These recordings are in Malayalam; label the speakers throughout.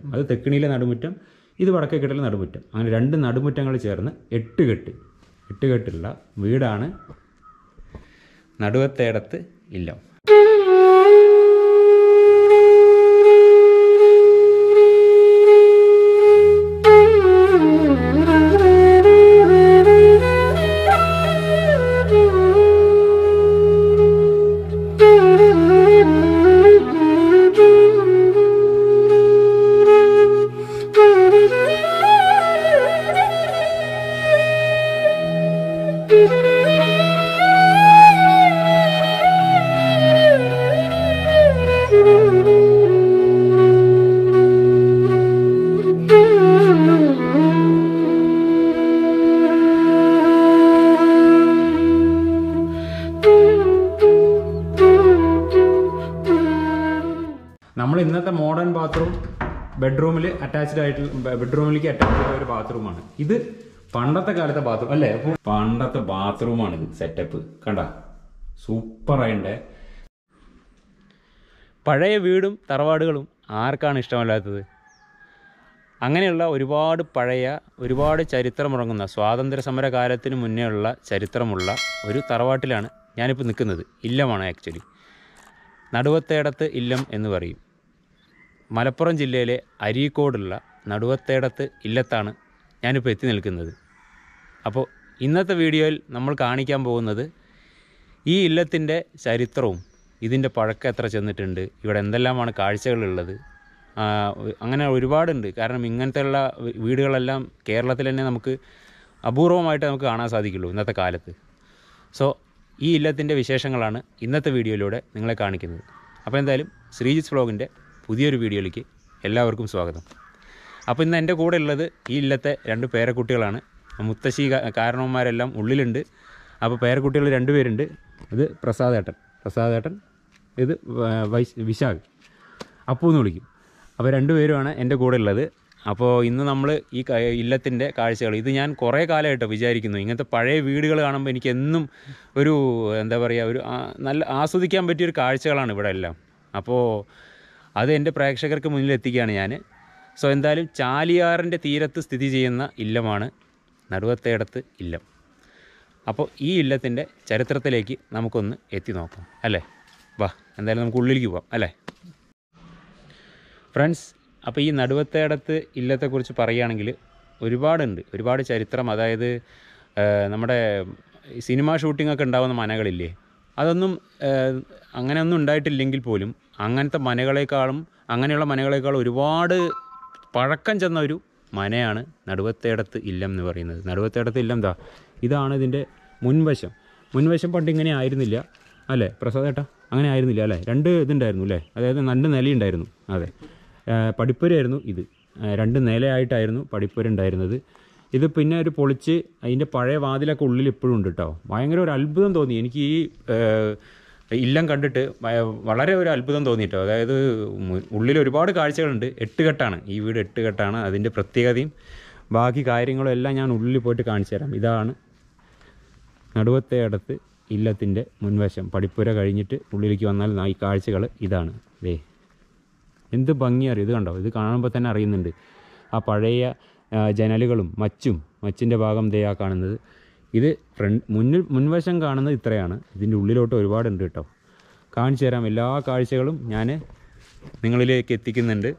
Speaker 1: അത് തെക്കിണിയിലെ നടുമുറ്റം ഇത് വടക്കേക്കെട്ടിലെ നടുമുറ്റം അങ്ങനെ രണ്ട് നടുമുറ്റങ്ങൾ ചേർന്ന് എട്ട് കെട്ട് എട്ട് കെട്ടുള്ള വീടാണ് നടുവത്തേടത്ത് ഇല്ലം നമ്മൾ ഇന്നത്തെ മോഡേൺ ബാത്റൂം ബെഡ്റൂമിൽ അറ്റാച്ച്ഡ് ആയിട്ടുള്ള ബെഡ്റൂമിലേക്ക് അറ്റാച്ച് ചെയ്ത ഒരു ബാത്റൂമാണ് ഇത് പണ്ടത്തെ കാലത്തെ ബാത്റൂം അല്ലേ അപ്പൊ പണ്ടത്തെ ബാത്റൂമാണ് ഇത് സെറ്റപ്പ് കണ്ട സൂപ്പർ ആയിണ്ടേ പഴയ വീടും തറവാടുകളും ആർക്കാണ് ഇഷ്ടമല്ലാത്തത് അങ്ങനെയുള്ള ഒരുപാട് പഴയ ഒരുപാട് ചരിത്രമുറങ്ങുന്ന സ്വാതന്ത്ര്യ സമര കാലത്തിന് മുന്നേ ഉള്ള ചരിത്രമുള്ള ഒരു തറവാട്ടിലാണ് ഞാനിപ്പോൾ നിൽക്കുന്നത് ഇല്ലമാണ് ആക്ച്വലി നടുവത്തേടത്ത് ഇല്ലം എന്ന് പറയും മലപ്പുറം ജില്ലയിലെ അരീക്കോടുള്ള നടുവത്തേടത്ത് ഇല്ലത്താണ് ഞാനിപ്പോൾ എത്തി നിൽക്കുന്നത് അപ്പോൾ ഇന്നത്തെ വീഡിയോയിൽ നമ്മൾ കാണിക്കാൻ പോകുന്നത് ഈ ഇല്ലത്തിൻ്റെ ചരിത്രവും ഇതിൻ്റെ പഴക്കം എത്ര ചെന്നിട്ടുണ്ട് ഇവിടെ എന്തെല്ലാമാണ് കാഴ്ചകളുള്ളത് ആ, അങ്ങനെ ഒരുപാടുണ്ട് കാരണം ഇങ്ങനത്തെയുള്ള വീ- വീടുകളെല്ലാം കേരളത്തിൽ തന്നെ നമുക്ക് അപൂർവമായിട്ട് നമുക്ക് കാണാൻ സാധിക്കുള്ളൂ ഇന്നത്തെ കാലത്ത് സോ ഈ ഇല്ലത്തിൻ്റെ വിശേഷങ്ങളാണ് ഇന്നത്തെ വീഡിയോയിലൂടെ നിങ്ങളെ കാണിക്കുന്നത് അപ്പോൾ എന്തായാലും ശ്രീജിത്ത് വ്ളോഗിൻ്റെ പുതിയൊരു വീഡിയോയിലേക്ക് എല്ലാവർക്കും സ്വാഗതം അപ്പോൾ ഇന്ന് എൻ്റെ കൂടെ ഉള്ളത് ഈ ഇല്ലത്തെ രണ്ട് പേരക്കുട്ടികളാണ് മുത്തശ്ശി കാ- കാരണവന്മാരെല്ലാം ഉള്ളിലുണ്ട് അപ്പോൾ പേരക്കുട്ടികൾ രണ്ട് പേരുണ്ട് ഇത് പ്രസാദേട്ടൻ പ്രസാദേട്ടൻ ഇത് വ- വൈശ് വിശാഖ് അപ്പു എന്ന് വിളിക്കും അപ്പോൾ രണ്ടുപേരുമാണ് എൻ്റെ കൂടെ ഉള്ളത് അപ്പോൾ ഇന്ന് നമ്മൾ ഈ ക- ഇല്ലത്തിൻ്റെ കാഴ്ചകൾ ഇത് ഞാൻ കുറേ കാലമായിട്ടോ വിചാരിക്കുന്നു ഇങ്ങനത്തെ പഴയ വീടുകൾ കാണുമ്പോൾ എനിക്ക് എന്നും ഒരു എന്താ പറയുക ഒരു ആ- നല്ല ആസ്വദിക്കാൻ പറ്റിയൊരു കാഴ്ചകളാണ് ഇവിടെ എല്ലാം അപ്പോൾ അത് എൻ്റെ പ്രേക്ഷകർക്ക് മുന്നിൽ എത്തിക്കുകയാണ് ഞാൻ സോ എന്തായാലും ചാലിയാറിൻ്റെ തീരത്ത് സ്ഥിതി ചെയ്യുന്ന ഇല്ലമാണ് നടുവത്തേടത്ത് ഇല്ലം അപ്പോൾ ഈ ഇല്ലത്തിൻ്റെ ചരിത്രത്തിലേക്ക് നമുക്കൊന്ന് എത്തി നോക്കാം അല്ലേ വാ എന്തായാലും നമുക്ക് ഉള്ളിലേക്ക് പോവാം അല്ലേ ഫ്രണ്ട്സ് അപ്പോൾ ഈ നടുവത്തേടത്ത് ഇല്ലത്തെക്കുറിച്ച് പറയുകയാണെങ്കിൽ ഒരുപാടുണ്ട് ഒരുപാട് ചരിത്രം അതായത് ആ, നമ്മുടെ സിനിമ ഷൂട്ടിംഗ് ഒക്കെ ഉണ്ടാകുന്ന മനകളില്ലേ അതൊന്നും ആ, അങ്ങനെയൊന്നും ഉണ്ടായിട്ടില്ലെങ്കിൽ പോലും അങ്ങനത്തെ മനകളെക്കാളും അങ്ങനെയുള്ള മനകളെക്കാളും ഒരുപാട് പഴക്കം ചെന്ന ഒരു മനയാണ് നടുവത്തേടത്ത് ഇല്ലം എന്ന് പറയുന്നത് നടുവത്തേടത്ത് ഇല്ലം എന്താ ഇതാണ് ഇതിൻ്റെ മുൻവശം മുൻവശം പണ്ട് ഇങ്ങനെ ആയിരുന്നില്ല അല്ലേ പ്രസാദേട്ടാ അങ്ങനെ ആയിരുന്നില്ല അല്ലേ രണ്ട് ഇതുണ്ടായിരുന്നു അല്ലേ അതായത് രണ്ട് നിലയുണ്ടായിരുന്നു അതെ ആ, പടിപ്പുരയായിരുന്നു ഇത് ആ, രണ്ട് നിലയായിട്ടായിരുന്നു പടിപ്പുര ഉണ്ടായിരുന്നത് ഇത് പിന്നെ ഒരു പൊളിച്ച് അതിൻ്റെ പഴയ വാതിലൊക്കെ ഉള്ളിൽ ഇപ്പോഴും ഉണ്ട് കേട്ടോ ഭയങ്കര ഒരു അത്ഭുതം തോന്നി എനിക്ക് ഈ ആ, ഇല്ലം കണ്ടിട്ട് വ- വളരെ ഒരു അത്ഭുതം തോന്നി കേട്ടോ അതായത് മു- ഉള്ളിൽ ഒരുപാട് കാഴ്ചകളുണ്ട് എട്ട് കെട്ടാണ് ഈ വീട് എട്ട് കെട്ടാണ് അതിൻ്റെ പ്രത്യേകതയും ബാക്കി കാര്യങ്ങളും എല്ലാം ഞാൻ ഉള്ളിൽ പോയിട്ട് കാണിച്ചു തരാം ഇതാണ് നടുവത്തെ അടുത്ത് ഇല്ലത്തിൻ്റെ മുൻവശം പടിപ്പുര കഴിഞ്ഞിട്ട് ഉള്ളിലേക്ക് വന്നാൽ ഈ കാഴ്ചകൾ ഇതാണ് ദേ എന്ത് ഭംഗിയറിയും ഇത് കണ്ടോ ഇത് കാണുമ്പോൾ തന്നെ അറിയുന്നുണ്ട് ആ പഴയ ആ, ജനലുകളും മച്ചും മച്ചിൻ്റെ ഭാഗം ദേ ആ കാണുന്നത് ഇത് ഫ്രണ്ട് മുന്നിൽ മുൻവശം കാണുന്നത് ഇത്രയാണ് ഇതിൻ്റെ ഉള്ളിലോട്ട് ഒരുപാടുണ്ട് കേട്ടോ കാണിച്ചു തരാം എല്ലാ കാഴ്ചകളും ഞാൻ നിങ്ങളിലേക്ക് എത്തിക്കുന്നുണ്ട്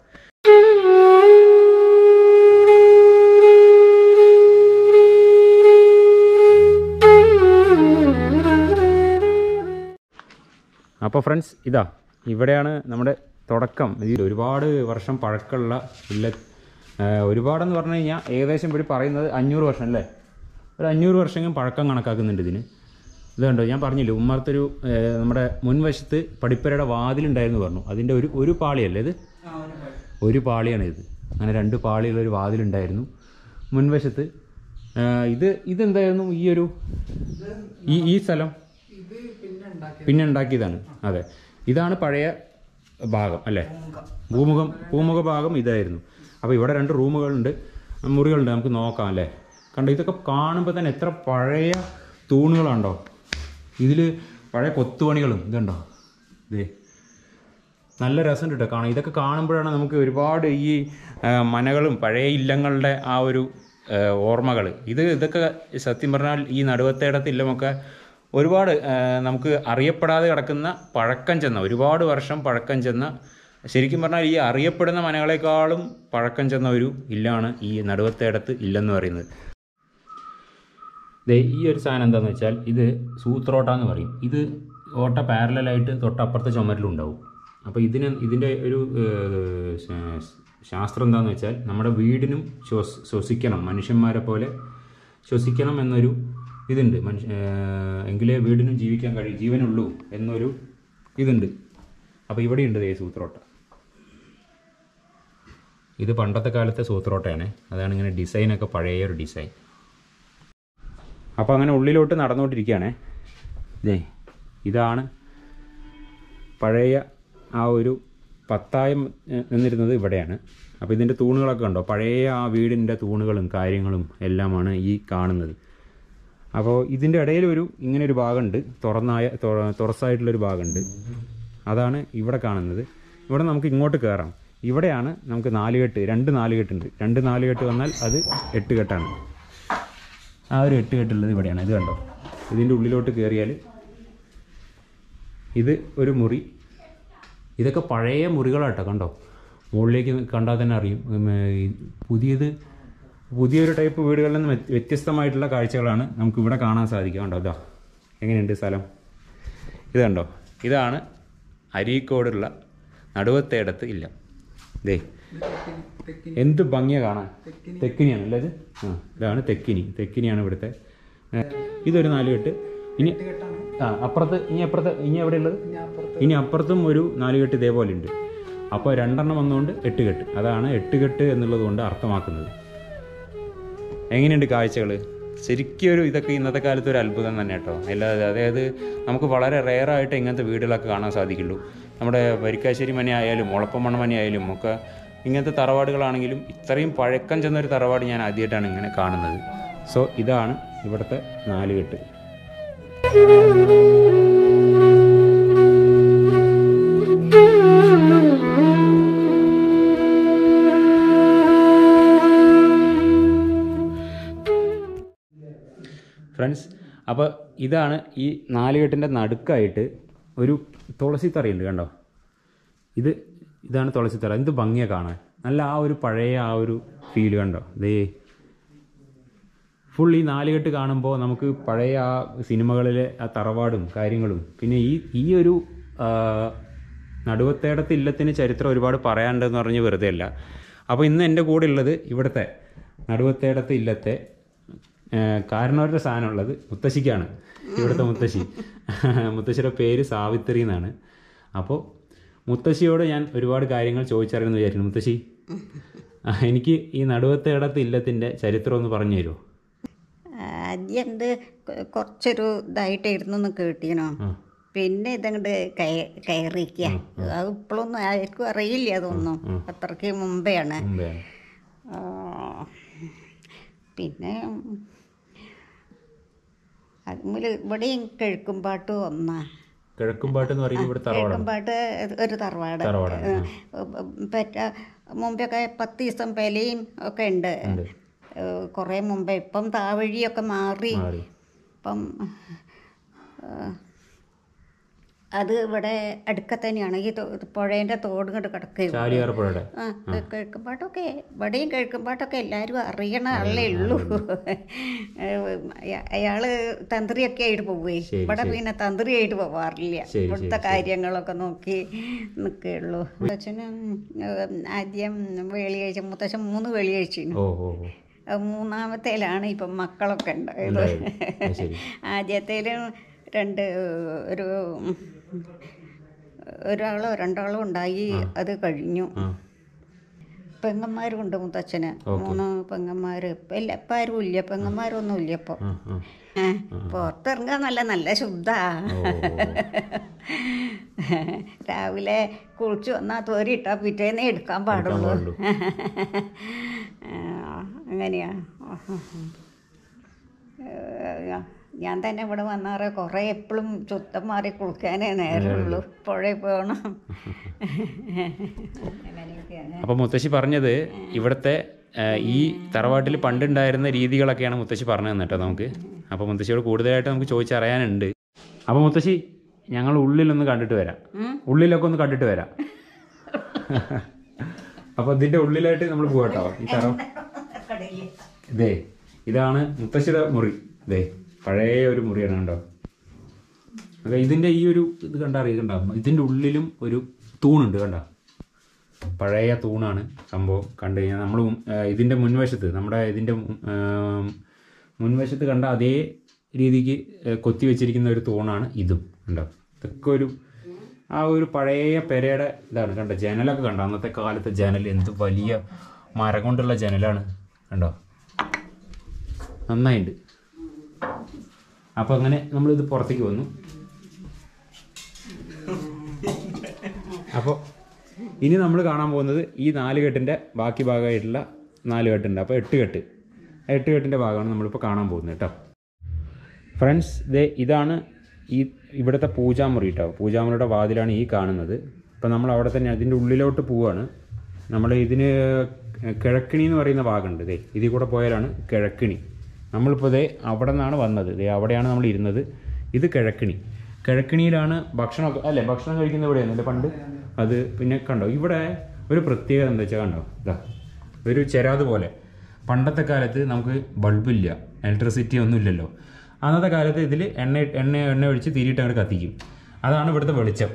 Speaker 1: അപ്പോൾ ഫ്രണ്ട്സ് ഇതാ ഇവിടെയാണ് നമ്മുടെ തുടക്കം ഇതിൽ ഒരുപാട് വർഷം പഴക്കമുള്ള ഇല്ല ആ, ഒരുപാടെന്ന് പറഞ്ഞു കഴിഞ്ഞാൽ ഏകദേശം ഇവിടെ പറയുന്നത് അഞ്ഞൂറ് വർഷം അല്ലേ ഒരു അഞ്ഞൂറ് വർഷം പഴക്കം കണക്കാക്കുന്നുണ്ട് ഇതിന് ഇത് കണ്ടോ ഞാൻ പറഞ്ഞില്ലേ ഉമ്മർത്തൊരു ആ, നമ്മുടെ മുൻവശത്ത് പടിപ്പരയുടെ വാതിലുണ്ടായിരുന്നു പറഞ്ഞു അതിൻ്റെ ഒരു ഒരു പാളിയല്ലേ ഇത് ഒരു പാളിയാണ് ഇത് അങ്ങനെ രണ്ട് പാളിയുള്ള ഒരു വാതിലുണ്ടായിരുന്നു മുൻവശത്ത് ആ, ഇത് ഇതെന്തായിരുന്നു ഈ ഒരു ഈ ഈ സ്ഥലം പിന്നെ ഉണ്ടാക്കിയതാണ് അതെ ഇതാണ് പഴയ ഭാഗം അല്ലേ ഭൂമുഖം ഭൂമുഖ ഭാഗം ഇതായിരുന്നു അപ്പോൾ ഇവിടെ രണ്ട് റൂമുകളുണ്ട് മുറികളുണ്ട് നമുക്ക് നോക്കാം അല്ലേ കണ്ടോ ഇതൊക്കെ കാണുമ്പോൾ തന്നെ എത്ര പഴയ തൂണുകളുണ്ടോ ഇതിൽ പഴയ കൊത്തുപണികളും ഇതുണ്ടോ ഇതേ നല്ല രസമുണ്ട് കേട്ടോ കാണാം ഇതൊക്കെ കാണുമ്പോഴാണ് നമുക്ക് ഒരുപാട് ഈ ആ, മനകളും പഴയ ഇല്ലങ്ങളുടെ ആ ഒരു ഓർമ്മകൾ ഇത് ഇതൊക്കെ സത്യം പറഞ്ഞാൽ ഈ നടുവത്തേടത്ത് ഇല്ലമൊക്കെ ഒരുപാട് ആ, നമുക്ക് അറിയപ്പെടാതെ കിടക്കുന്ന പഴക്കം ചെന്ന ഒരുപാട് വർഷം പഴക്കം ചെന്ന ശരിക്കും പറഞ്ഞാൽ ഈ അറിയപ്പെടുന്ന മനകളെക്കാളും പഴക്കം ചെന്ന ഒരു ഇല്ലാണ് ഈ നടുവത്തേടത്ത് ഇല്ലെന്ന് പറയുന്നത് ദേ ഈ ഒരു സാധനം എന്താണെന്ന് വെച്ചാൽ ഇത് സൂത്രോട്ട എന്ന് പറയും ഇത് ഓട്ട പാരലായിട്ട് തൊട്ടപ്പുറത്തെ ചുമരിലുണ്ടാവും അപ്പോൾ ഇതിന് ഇതിൻ്റെ ഒരു ഏഹ്, ശാ- ശാസ്ത്രം എന്താണെന്ന് വെച്ചാൽ നമ്മുടെ വീടിനും ശ്വസ് ശ്വസിക്കണം മനുഷ്യന്മാരെ പോലെ ശ്വസിക്കണം എന്നൊരു ഇതുണ്ട് മനുഷ്യ ഏഹ്, എങ്കിലേ വീടിനും ജീവിക്കാൻ കഴിയും ജീവനുള്ളൂ എന്നൊരു ഇതുണ്ട് അപ്പോൾ ഇവിടെയുണ്ട് ദേ സൂത്രോട്ട ഇത് പണ്ടത്തെ കാലത്തെ സൂത്രോട്ടയാണ് അതാണ് ഇങ്ങനെ ഡിസൈനൊക്കെ പഴയ ഒരു ഡിസൈൻ അപ്പോൾ അങ്ങനെ ഉള്ളിലോട്ട് നടന്നുകൊണ്ടിരിക്കുകയാണേ ദേ ഇതാണ് പഴയ ആ ഒരു പത്തായം ഏഹ്, നിന്നിരുന്നത് ഇവിടെയാണ് അപ്പോൾ ഇതിൻ്റെ തൂണുകളൊക്കെ ഉണ്ടോ പഴയ ആ വീടിൻ്റെ തൂണുകളും കാര്യങ്ങളും എല്ലാമാണ് ഈ കാണുന്നത് അപ്പോൾ ഇതിൻ്റെ ഇടയിൽ ഒരു ഇങ്ങനെ ഒരു ഭാഗമുണ്ട് തുറന്നായ തുറ- തുറസായിട്ടുള്ളൊരു ഭാഗമുണ്ട് അതാണ് ഇവിടെ കാണുന്നത് ഇവിടെ നമുക്ക് ഇങ്ങോട്ട് കയറാം ഇവിടെയാണ് നമുക്ക് നാലുകെട്ട് രണ്ട് നാലുകെട്ടുണ്ട് രണ്ട് നാലുകെട്ട് വന്നാൽ അത് എട്ട് കെട്ടാണ് ആ ഒരു എട്ട് കെട്ടുള്ളത് ഇവിടെയാണ് ഇത് കണ്ടോ ഇതിൻ്റെ ഉള്ളിലോട്ട് കയറിയാൽ ഇത് ഒരു മുറി ഇതൊക്കെ പഴയ മുറികളാട്ടോ കണ്ടോ മുകളിലേക്ക് കണ്ടാൽ തന്നെ അറിയും ഉം, ഈ പുതിയത് പുതിയൊരു ടൈപ്പ് വീടുകളിൽ നിന്ന് വ്യത്യ- വ്യത്യസ്തമായിട്ടുള്ള കാഴ്ചകളാണ് നമുക്ക് ഇവിടെ കാണാൻ സാധിക്കുക കണ്ടോ ഇതാ എങ്ങനെയുണ്ട് സ്ഥലം ഇത് കണ്ടോ ഇതാണ് അരീക്കോടുള്ള നടുവത്തേടത്ത് ഇല്ല ദേ എന്ത് ഭംഗിയാ കാണാൻ തെക്കിനിയാണ് അല്ലേ ഇത് ആ ഇതാണ് തെക്കിനി തെക്കിനിയാണ് ഇവിടുത്തെ ഏ, ഇതൊരു നാലുകെട്ട് ഇനി ആ അപ്പുറത്ത് ഇനി അപ്പുറത്ത് ഇനി എവിടെ ഉള്ളത് ഇനി അപ്പുറത്തും ഒരു നാലുകെട്ട് ഇതേപോലെ ഉണ്ട് അപ്പോൾ രണ്ടെണ്ണം വന്നുകൊണ്ട് എട്ട് കെട്ട് അതാണ് എട്ട് കെട്ട് എന്നുള്ളത് കൊണ്ട് അർത്ഥമാക്കുന്നത് എങ്ങനെയുണ്ട് കാഴ്ചകൾ ശരിക്കും ഒരു ഇതൊക്കെ ഇന്നത്തെ കാലത്ത് ഒരു അത്ഭുതം തന്നെ കേട്ടോ അല്ലാതെ അതായത് നമുക്ക് വളരെ റെയറായിട്ട് ഇങ്ങനത്തെ വീടുകളൊക്കെ കാണാൻ സാധിക്കുള്ളൂ നമ്മുടെ വരിക്കാശ്ശേരി മന ആയാലും മുളപ്പമണ്ണ മന ആയാലും ഒക്കെ ഇങ്ങനത്തെ തറവാടുകളാണെങ്കിലും ഇത്രയും പഴക്കം ചെന്നൊരു തറവാട് ഞാൻ ആദ്യമായിട്ടാണ് ഇങ്ങനെ കാണുന്നത് സോ ഇതാണ് ഇവിടുത്തെ നാലുകെട്ട് ഫ്രണ്ട്സ് അപ്പോൾ ഇതാണ് ഈ നാലുകെട്ടിൻ്റെ നടുക്കായിട്ട് ഒരു തുളസി തറയുണ്ട് കണ്ടോ ഇത് ഇതാണ് തുളസി തറ എന്ത് ഭംഗിയാണ് കാണാൻ നല്ല ആ ഒരു പഴയ ആ ഒരു ഫീൽ കണ്ടോ ദേ ഫുൾ ഈ നാലുകെട്ട് കാണുമ്പോൾ നമുക്ക് പഴയ ആ സിനിമകളിലെ ആ തറവാടും കാര്യങ്ങളും പിന്നെ ഈ ഈ ഒരു ആ, നടുവത്തേടത്ത് ഇല്ലത്തിന് ചരിത്രം ഒരുപാട് പറയാനുണ്ടെന്ന് പറഞ്ഞ് വെറുതെ അല്ല അപ്പോൾ ഇന്ന് എൻ്റെ കൂടെ ഉള്ളത് ഇവിടുത്തെ നടുവത്തേടത്ത് ഇല്ലത്തെ കാരണവരുടെ സാധനമുള്ളത് മുത്തശ്ശിക്കാണ് ഇവിടുത്തെ മുത്തശ്ശി മുത്തശ്ശിയുടെ പേര് സാവിത്രി എന്നാണ് അപ്പോൾ മുത്തശ്ശിയോട് ഞാൻ ഒരുപാട് കാര്യങ്ങൾ ചോദിച്ചറിയുമെന്ന് വിചാരിക്കുന്നു മുത്തശ്ശി ആ, എനിക്ക് ഈ നടുവത്തേടത്ത് ഇല്ലത്തിൻ്റെ ചരിത്രം ഒന്ന് പറഞ്ഞു തരുമോ
Speaker 2: ആദ്യം എന്ത് കൊ- കുറച്ചൊരു ഇതായിട്ടായിരുന്നു എന്ന് കേട്ടിനോ
Speaker 1: ആ
Speaker 2: പിന്നെ ഇതങ്ങോട്ട് കയറിക്കുക അത് ഇപ്പോഴൊന്നും ആർക്കും അറിയില്ല അതൊന്നും അത്രയ്ക്ക് മുമ്പെയാണ്
Speaker 1: മുമ്പേ
Speaker 2: ആ, പിന്നെ അതുമുതൽ ഇവിടെയും കിഴക്കുംപാട്ട് ഒന്നാ
Speaker 1: കിഴക്കുംപാട്ട് എന്ന് പറയുമ്പോൾ ഇവിടെ തറവാടാണ്
Speaker 2: കിഴക്കുംപാട്ട് ഒരു തറവാട്
Speaker 1: തറവാടാണ്,
Speaker 2: പറ്റ മുമ്പൊക്കെ പത്ത് ദിവസം പെലയും ഒക്കെ ഉണ്ട്
Speaker 1: ഉണ്ട്.
Speaker 2: കുറേ മുമ്പേ ഇപ്പം താവഴിയൊക്കെ മാറി
Speaker 1: മാറി
Speaker 2: ഇപ്പം ആ, അത് ഇവിടെ അടുക്ക തന്നെയാണ് ഈ തോ- പുഴേൻ്റെ തോട് കൊണ്ട് കിടക്കുകയും
Speaker 1: ചാലിയാർ പുഴയുടെ
Speaker 2: ആ കിഴക്കുംപാട്ടൊക്കെ ഇവിടെയും കിഴക്കുംപാട്ടൊക്കെ എല്ലാവരും അറിയണ ആളേ ഉള്ളൂ അയ- അയാള് തന്ത്രിയൊക്കെ ആയിട്ട് പോവേ
Speaker 1: ശരി,
Speaker 2: ഇവിടെ പിന്നെ തന്ത്രിയായിട്ട് പോവാറില്ല
Speaker 1: ശരി,
Speaker 2: ഇവിടുത്തെ കാര്യങ്ങളൊക്കെ നോക്കി നിൽക്കുകയുള്ളൂ മുത്തച്ഛനും ഉം, ആദ്യം വെള്ളിയാഴ്ച മുത്തച്ഛൻ മൂന്ന് വെള്ളിയാഴ്ചയും
Speaker 1: ഓ ഓ ഓ
Speaker 2: മൂന്നാമത്തേലാണ് ഇപ്പം മക്കളൊക്കെ ഉണ്ടായത്
Speaker 1: ഉണ്ടായത്. അത് ശരി
Speaker 2: ആദ്യത്തേലും രണ്ട് ഒരു ഒരാളോ രണ്ടാളോ ഉണ്ടായി അത് കഴിഞ്ഞു
Speaker 1: ആ
Speaker 2: പെങ്ങന്മാരും ഉണ്ട് മുത്തച്ഛന് മൂന്ന് പെങ്ങന്മാർ ഇപ്പം ഇല്ല ഇപ്പം ആരും ഇല്ല പെങ്ങന്മാരൊന്നും ഇല്ല ഇപ്പോൾ
Speaker 1: ആ ആ
Speaker 2: പുറത്തിറങ്ങാൻ നല്ല നല്ല ശുദ്ധ
Speaker 1: ഓ
Speaker 2: രാവിലെ കുളിച്ച് വന്നാൽ തോരിയിട്ടാൽ പിറ്റേന്നേ എടുക്കാൻ പാടുള്ളൂ
Speaker 1: പാടുള്ളൂ.
Speaker 2: ആ, അങ്ങനെയാ ആ, ഞാൻ തന്നെ ഇവിടെ വന്നാറ് കുറേ എപ്പോഴും ചുത്തം മാറി കുളിക്കാനേ നേരമുള്ളൂ പുഴയിൽ പോകണം അങ്ങനെയൊക്കെയാണ്
Speaker 1: അപ്പോൾ മുത്തശ്ശി പറഞ്ഞത് ഇവിടുത്തെ ആ, ഈ തറവാട്ടിൽ പണ്ടുണ്ടായിരുന്ന രീതികളൊക്കെയാണ് മുത്തശ്ശി പറഞ്ഞു തന്നെ കേട്ടോ നമുക്ക് അപ്പോൾ മുത്തശ്ശിയോട് കൂടുതലായിട്ട് നമുക്ക് ചോദിച്ചറിയാനുണ്ട് അപ്പോൾ മുത്തശ്ശി ഞങ്ങൾ ഉള്ളിലൊന്ന് കണ്ടിട്ട് വരാം
Speaker 2: ഉം.
Speaker 1: ഉള്ളിലൊക്കെ ഒന്ന് കണ്ടിട്ട് വരാം അപ്പോൾ ഇതിൻ്റെ ഉള്ളിലായിട്ട് നമ്മൾ പോകട്ടോ ഈ തറ
Speaker 2: കടയിൽ
Speaker 1: ഇതേ ഇതാണ് മുത്തശ്ശിയുടെ മുറി ഇതേ പഴയ ഒരു മുറിയാണ് കണ്ടോ അതെ ഇതിൻ്റെ ഈ ഒരു ഇത് കണ്ടറിയ കണ്ടോ ഇതിൻ്റെ ഉള്ളിലും ഒരു തൂണുണ്ട് കണ്ടോ പഴയ തൂണാണ് സംഭവം കണ്ടു കഴിഞ്ഞാൽ നമ്മൾ ഇതിൻ്റെ മുൻവശത്ത് നമ്മുടെ ഇതിൻ്റെ മു- ആ, മുൻവശത്ത് കണ്ട അതേ രീതിക്ക് ഏ, കൊത്തി വെച്ചിരിക്കുന്ന ഒരു തൂണാണ് ഇതും കണ്ടോ ഇതൊക്കെ ഒരു ആ ഒരു പഴയ പെരയുടെ ഇതാണ് കണ്ടോ ജനലൊക്കെ കണ്ടോ അന്നത്തെ കാലത്തെ ജനൽ എന്ത് വലിയ മരം കൊണ്ടുള്ള ജനലാണ് കണ്ടോ നന്നായിട്ടുണ്ട് അപ്പോൾ അങ്ങനെ നമ്മളിത് പുറത്തേക്ക് വന്നു അപ്പോൾ ഇനി നമ്മൾ കാണാൻ പോകുന്നത് ഈ നാല് കെട്ടിൻ്റെ ബാക്കി ഭാഗമായിട്ടുള്ള നാല് കെട്ടുണ്ട് അപ്പോൾ എട്ട് കെട്ട് ആ എട്ട് കെട്ടിൻ്റെ ഭാഗമാണ് നമ്മളിപ്പോൾ കാണാൻ പോകുന്നത് കേട്ടോ ഫ്രണ്ട്സ് ദേ ഇതാണ് ഈ ഇവിടുത്തെ പൂജാമുറി കേട്ടോ പൂജാമുറിയുടെ വാതിലാണ് ഈ കാണുന്നത് അപ്പോൾ നമ്മൾ അവിടെ തന്നെ അതിൻ്റെ ഉള്ളിലോട്ട് പോവാണ് നമ്മൾ ഇതിന് കിഴക്കിണി എന്ന് പറയുന്ന ഭാഗമുണ്ട് ദേ ഇതിൽ കൂടെ പോയാലാണ് കിഴക്കിണി നമ്മളിപ്പോൾ ദേ അവിടെ നിന്നാണ് വന്നത് ദേ അവിടെയാണ് നമ്മൾ ഇരുന്നത് ഇത് കിഴക്കിണി കിഴക്കിണിയിലാണ് ഭക്ഷണമൊക്കെ അല്ലേ ഭക്ഷണം കഴിക്കുന്ന ഇവിടെയാണല്ലേ പണ്ട് അത് പിന്നെ കണ്ടോ ഇവിടെ ഒരു പ്രത്യേകത എന്താ വെച്ചാൽ കണ്ടോ ഇതാ ഒരു ചെരാത് പോലെ പണ്ടത്തെ കാലത്ത് നമുക്ക് ബൾബില്ല ഇലക്ട്രിസിറ്റി ഒന്നും ഇല്ലല്ലോ അന്നത്തെ കാലത്ത് ഇതിൽ എണ്ണ എണ്ണ എണ്ണ ഒഴിച്ച് തിരിയിട്ട് അങ്ങോട്ട് കത്തിക്കും അതാണ് ഇവിടുത്തെ വെളിച്ചം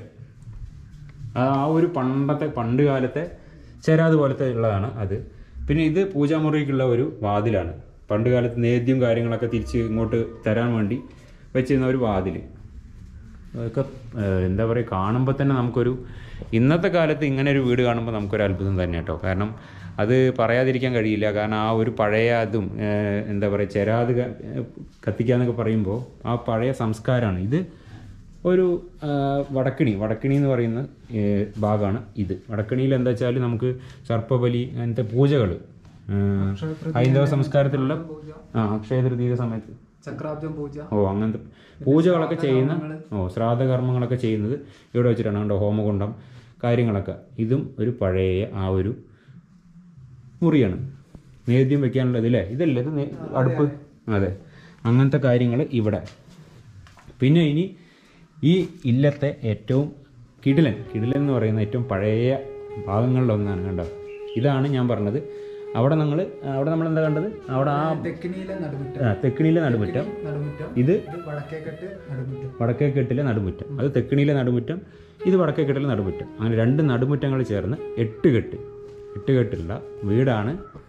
Speaker 1: ആ ഒരു പണ്ടത്തെ പണ്ട് കാലത്തെ ചെരാത് പോലത്തെ ഉള്ളതാണ് അത് പിന്നെ ഇത് പൂജാമുറിക്കുള്ള ഒരു വാതിലാണ് പണ്ട് കാലത്ത് നേദ്യം കാര്യങ്ങളൊക്കെ തിരിച്ച് ഇങ്ങോട്ട് തരാൻ വേണ്ടി വെച്ചിരുന്ന ഒരു വാതിൽ അതൊക്കെ ഏഹ്, എന്താ പറയുക കാണുമ്പോൾ തന്നെ നമുക്കൊരു ഇന്നത്തെ കാലത്ത് ഇങ്ങനെ ഒരു വീട് കാണുമ്പോൾ നമുക്കൊരു അത്ഭുതം തന്നെ കേട്ടോ കാരണം അത് പറയാതിരിക്കാൻ കഴിയില്ല കാരണം ആ ഒരു പഴയ അതും ഏഹ്, എന്താ പറയുക ചെരാത് ക- ഏഹ്, കത്തിക്കാന്നൊക്കെ പറയുമ്പോൾ ആ പഴയ സംസ്കാരമാണ് ഇത് ഒരു ആ, വടക്കിണി വടക്കിണി എന്ന് പറയുന്ന ഏഹ്, ഭാഗമാണ് ഇത് വടക്കിണിയിൽ എന്താ വെച്ചാൽ നമുക്ക് സർപ്പബലി അങ്ങനത്തെ പൂജകൾ ഹൈന്ദവ സംസ്കാരത്തിലുള്ള ആ അക്ഷയ തൃതീയ സമയത്ത്
Speaker 3: ചക്രാബ്ജം പൂജ
Speaker 1: ഓ അങ്ങനത്തെ പൂജകളൊക്കെ ചെയ്യുന്ന ഓ ശ്രാദ്ധകർമ്മങ്ങളൊക്കെ ചെയ്യുന്നത് ഇവിടെ വെച്ചിട്ടാണ് കണ്ടോ ഹോമകുണ്ടം കാര്യങ്ങളൊക്കെ ഇതും ഒരു പഴയ ആ ഒരു മുറിയാണ് നേദ്യം വെക്കാനുള്ള ഇതില്ലേ ഇതല്ലേ ഇത് നേ- അടുപ്പ് അതെ അങ്ങനത്തെ കാര്യങ്ങൾ ഇവിടെ പിന്നെ ഇനി ഈ ഇല്ലത്തെ ഏറ്റവും കിടിലൻ കിടിലൻ എന്ന് പറയുന്ന ഏറ്റവും പഴയ ഭാഗങ്ങളിലൊന്നാണ് കണ്ടോ ഇതാണ് ഞാൻ പറഞ്ഞത് അവിടെ നമ്മൾ അവിടെ നമ്മൾ എന്താ കണ്ടത് അവിടെ ആ
Speaker 3: തെക്കിനിയിലെ നടുമുറ്റം
Speaker 1: ആ, തെക്കിണിയിലെ നടുമുറ്റം
Speaker 3: നടുമുറ്റം
Speaker 1: ഇത്
Speaker 3: ഇത് വടക്കേക്കെട്ട് നടുമുറ്റം
Speaker 1: വടക്കേക്കെട്ടിലെ നടുമുറ്റം അത് തെക്കിണിയിലെ നടുമുറ്റം ഇത് വടക്കേക്കെട്ടിലെ നടുമുറ്റം അങ്ങനെ രണ്ട് നടുമുറ്റങ്ങൾ ചേർന്ന് എട്ട് കെട്ട് എട്ട് കെട്ടുള്ള വീടാണ്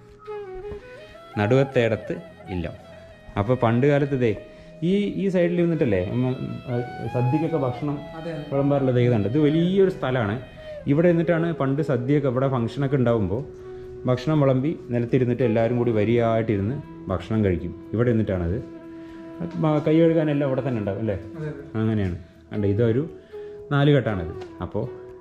Speaker 1: നടുവത്തേടത്ത് ഇല്ലം അപ്പോൾ പണ്ട് കാലത്ത് ഇതേ ഈ ഈ സൈഡിൽ നിന്നിട്ടല്ലേ ഉം, ആ, സദ്യക്കൊക്കെ ഭക്ഷണം
Speaker 3: അതെ
Speaker 1: വിളമ്പാറുള്ളത് ഏതാണ്ട് ഇത് വലിയൊരു സ്ഥലമാണ് ഇവിടെ നിന്നിട്ടാണ് പണ്ട് സദ്യയൊക്കെ ഇവിടെ ഫംഗ്ഷനൊക്കെ ഉണ്ടാകുമ്പോൾ ഭക്ഷണം വിളമ്പി നിലത്തിരുന്നിട്ട് എല്ലാവരും കൂടി വരിയായിട്ടിരുന്ന് ഭക്ഷണം കഴിക്കും ഇവിടെ നിന്നിട്ടാണത് ബ- കൈ കഴുകാനെല്ലാം ഇവിടെ തന്നെ ഉണ്ടാവും അല്ലേ
Speaker 3: അതെ
Speaker 1: അങ്ങനെയാണ് കണ്ട ഇതൊരു നാലുകെട്ടാണിത് അപ്പോൾ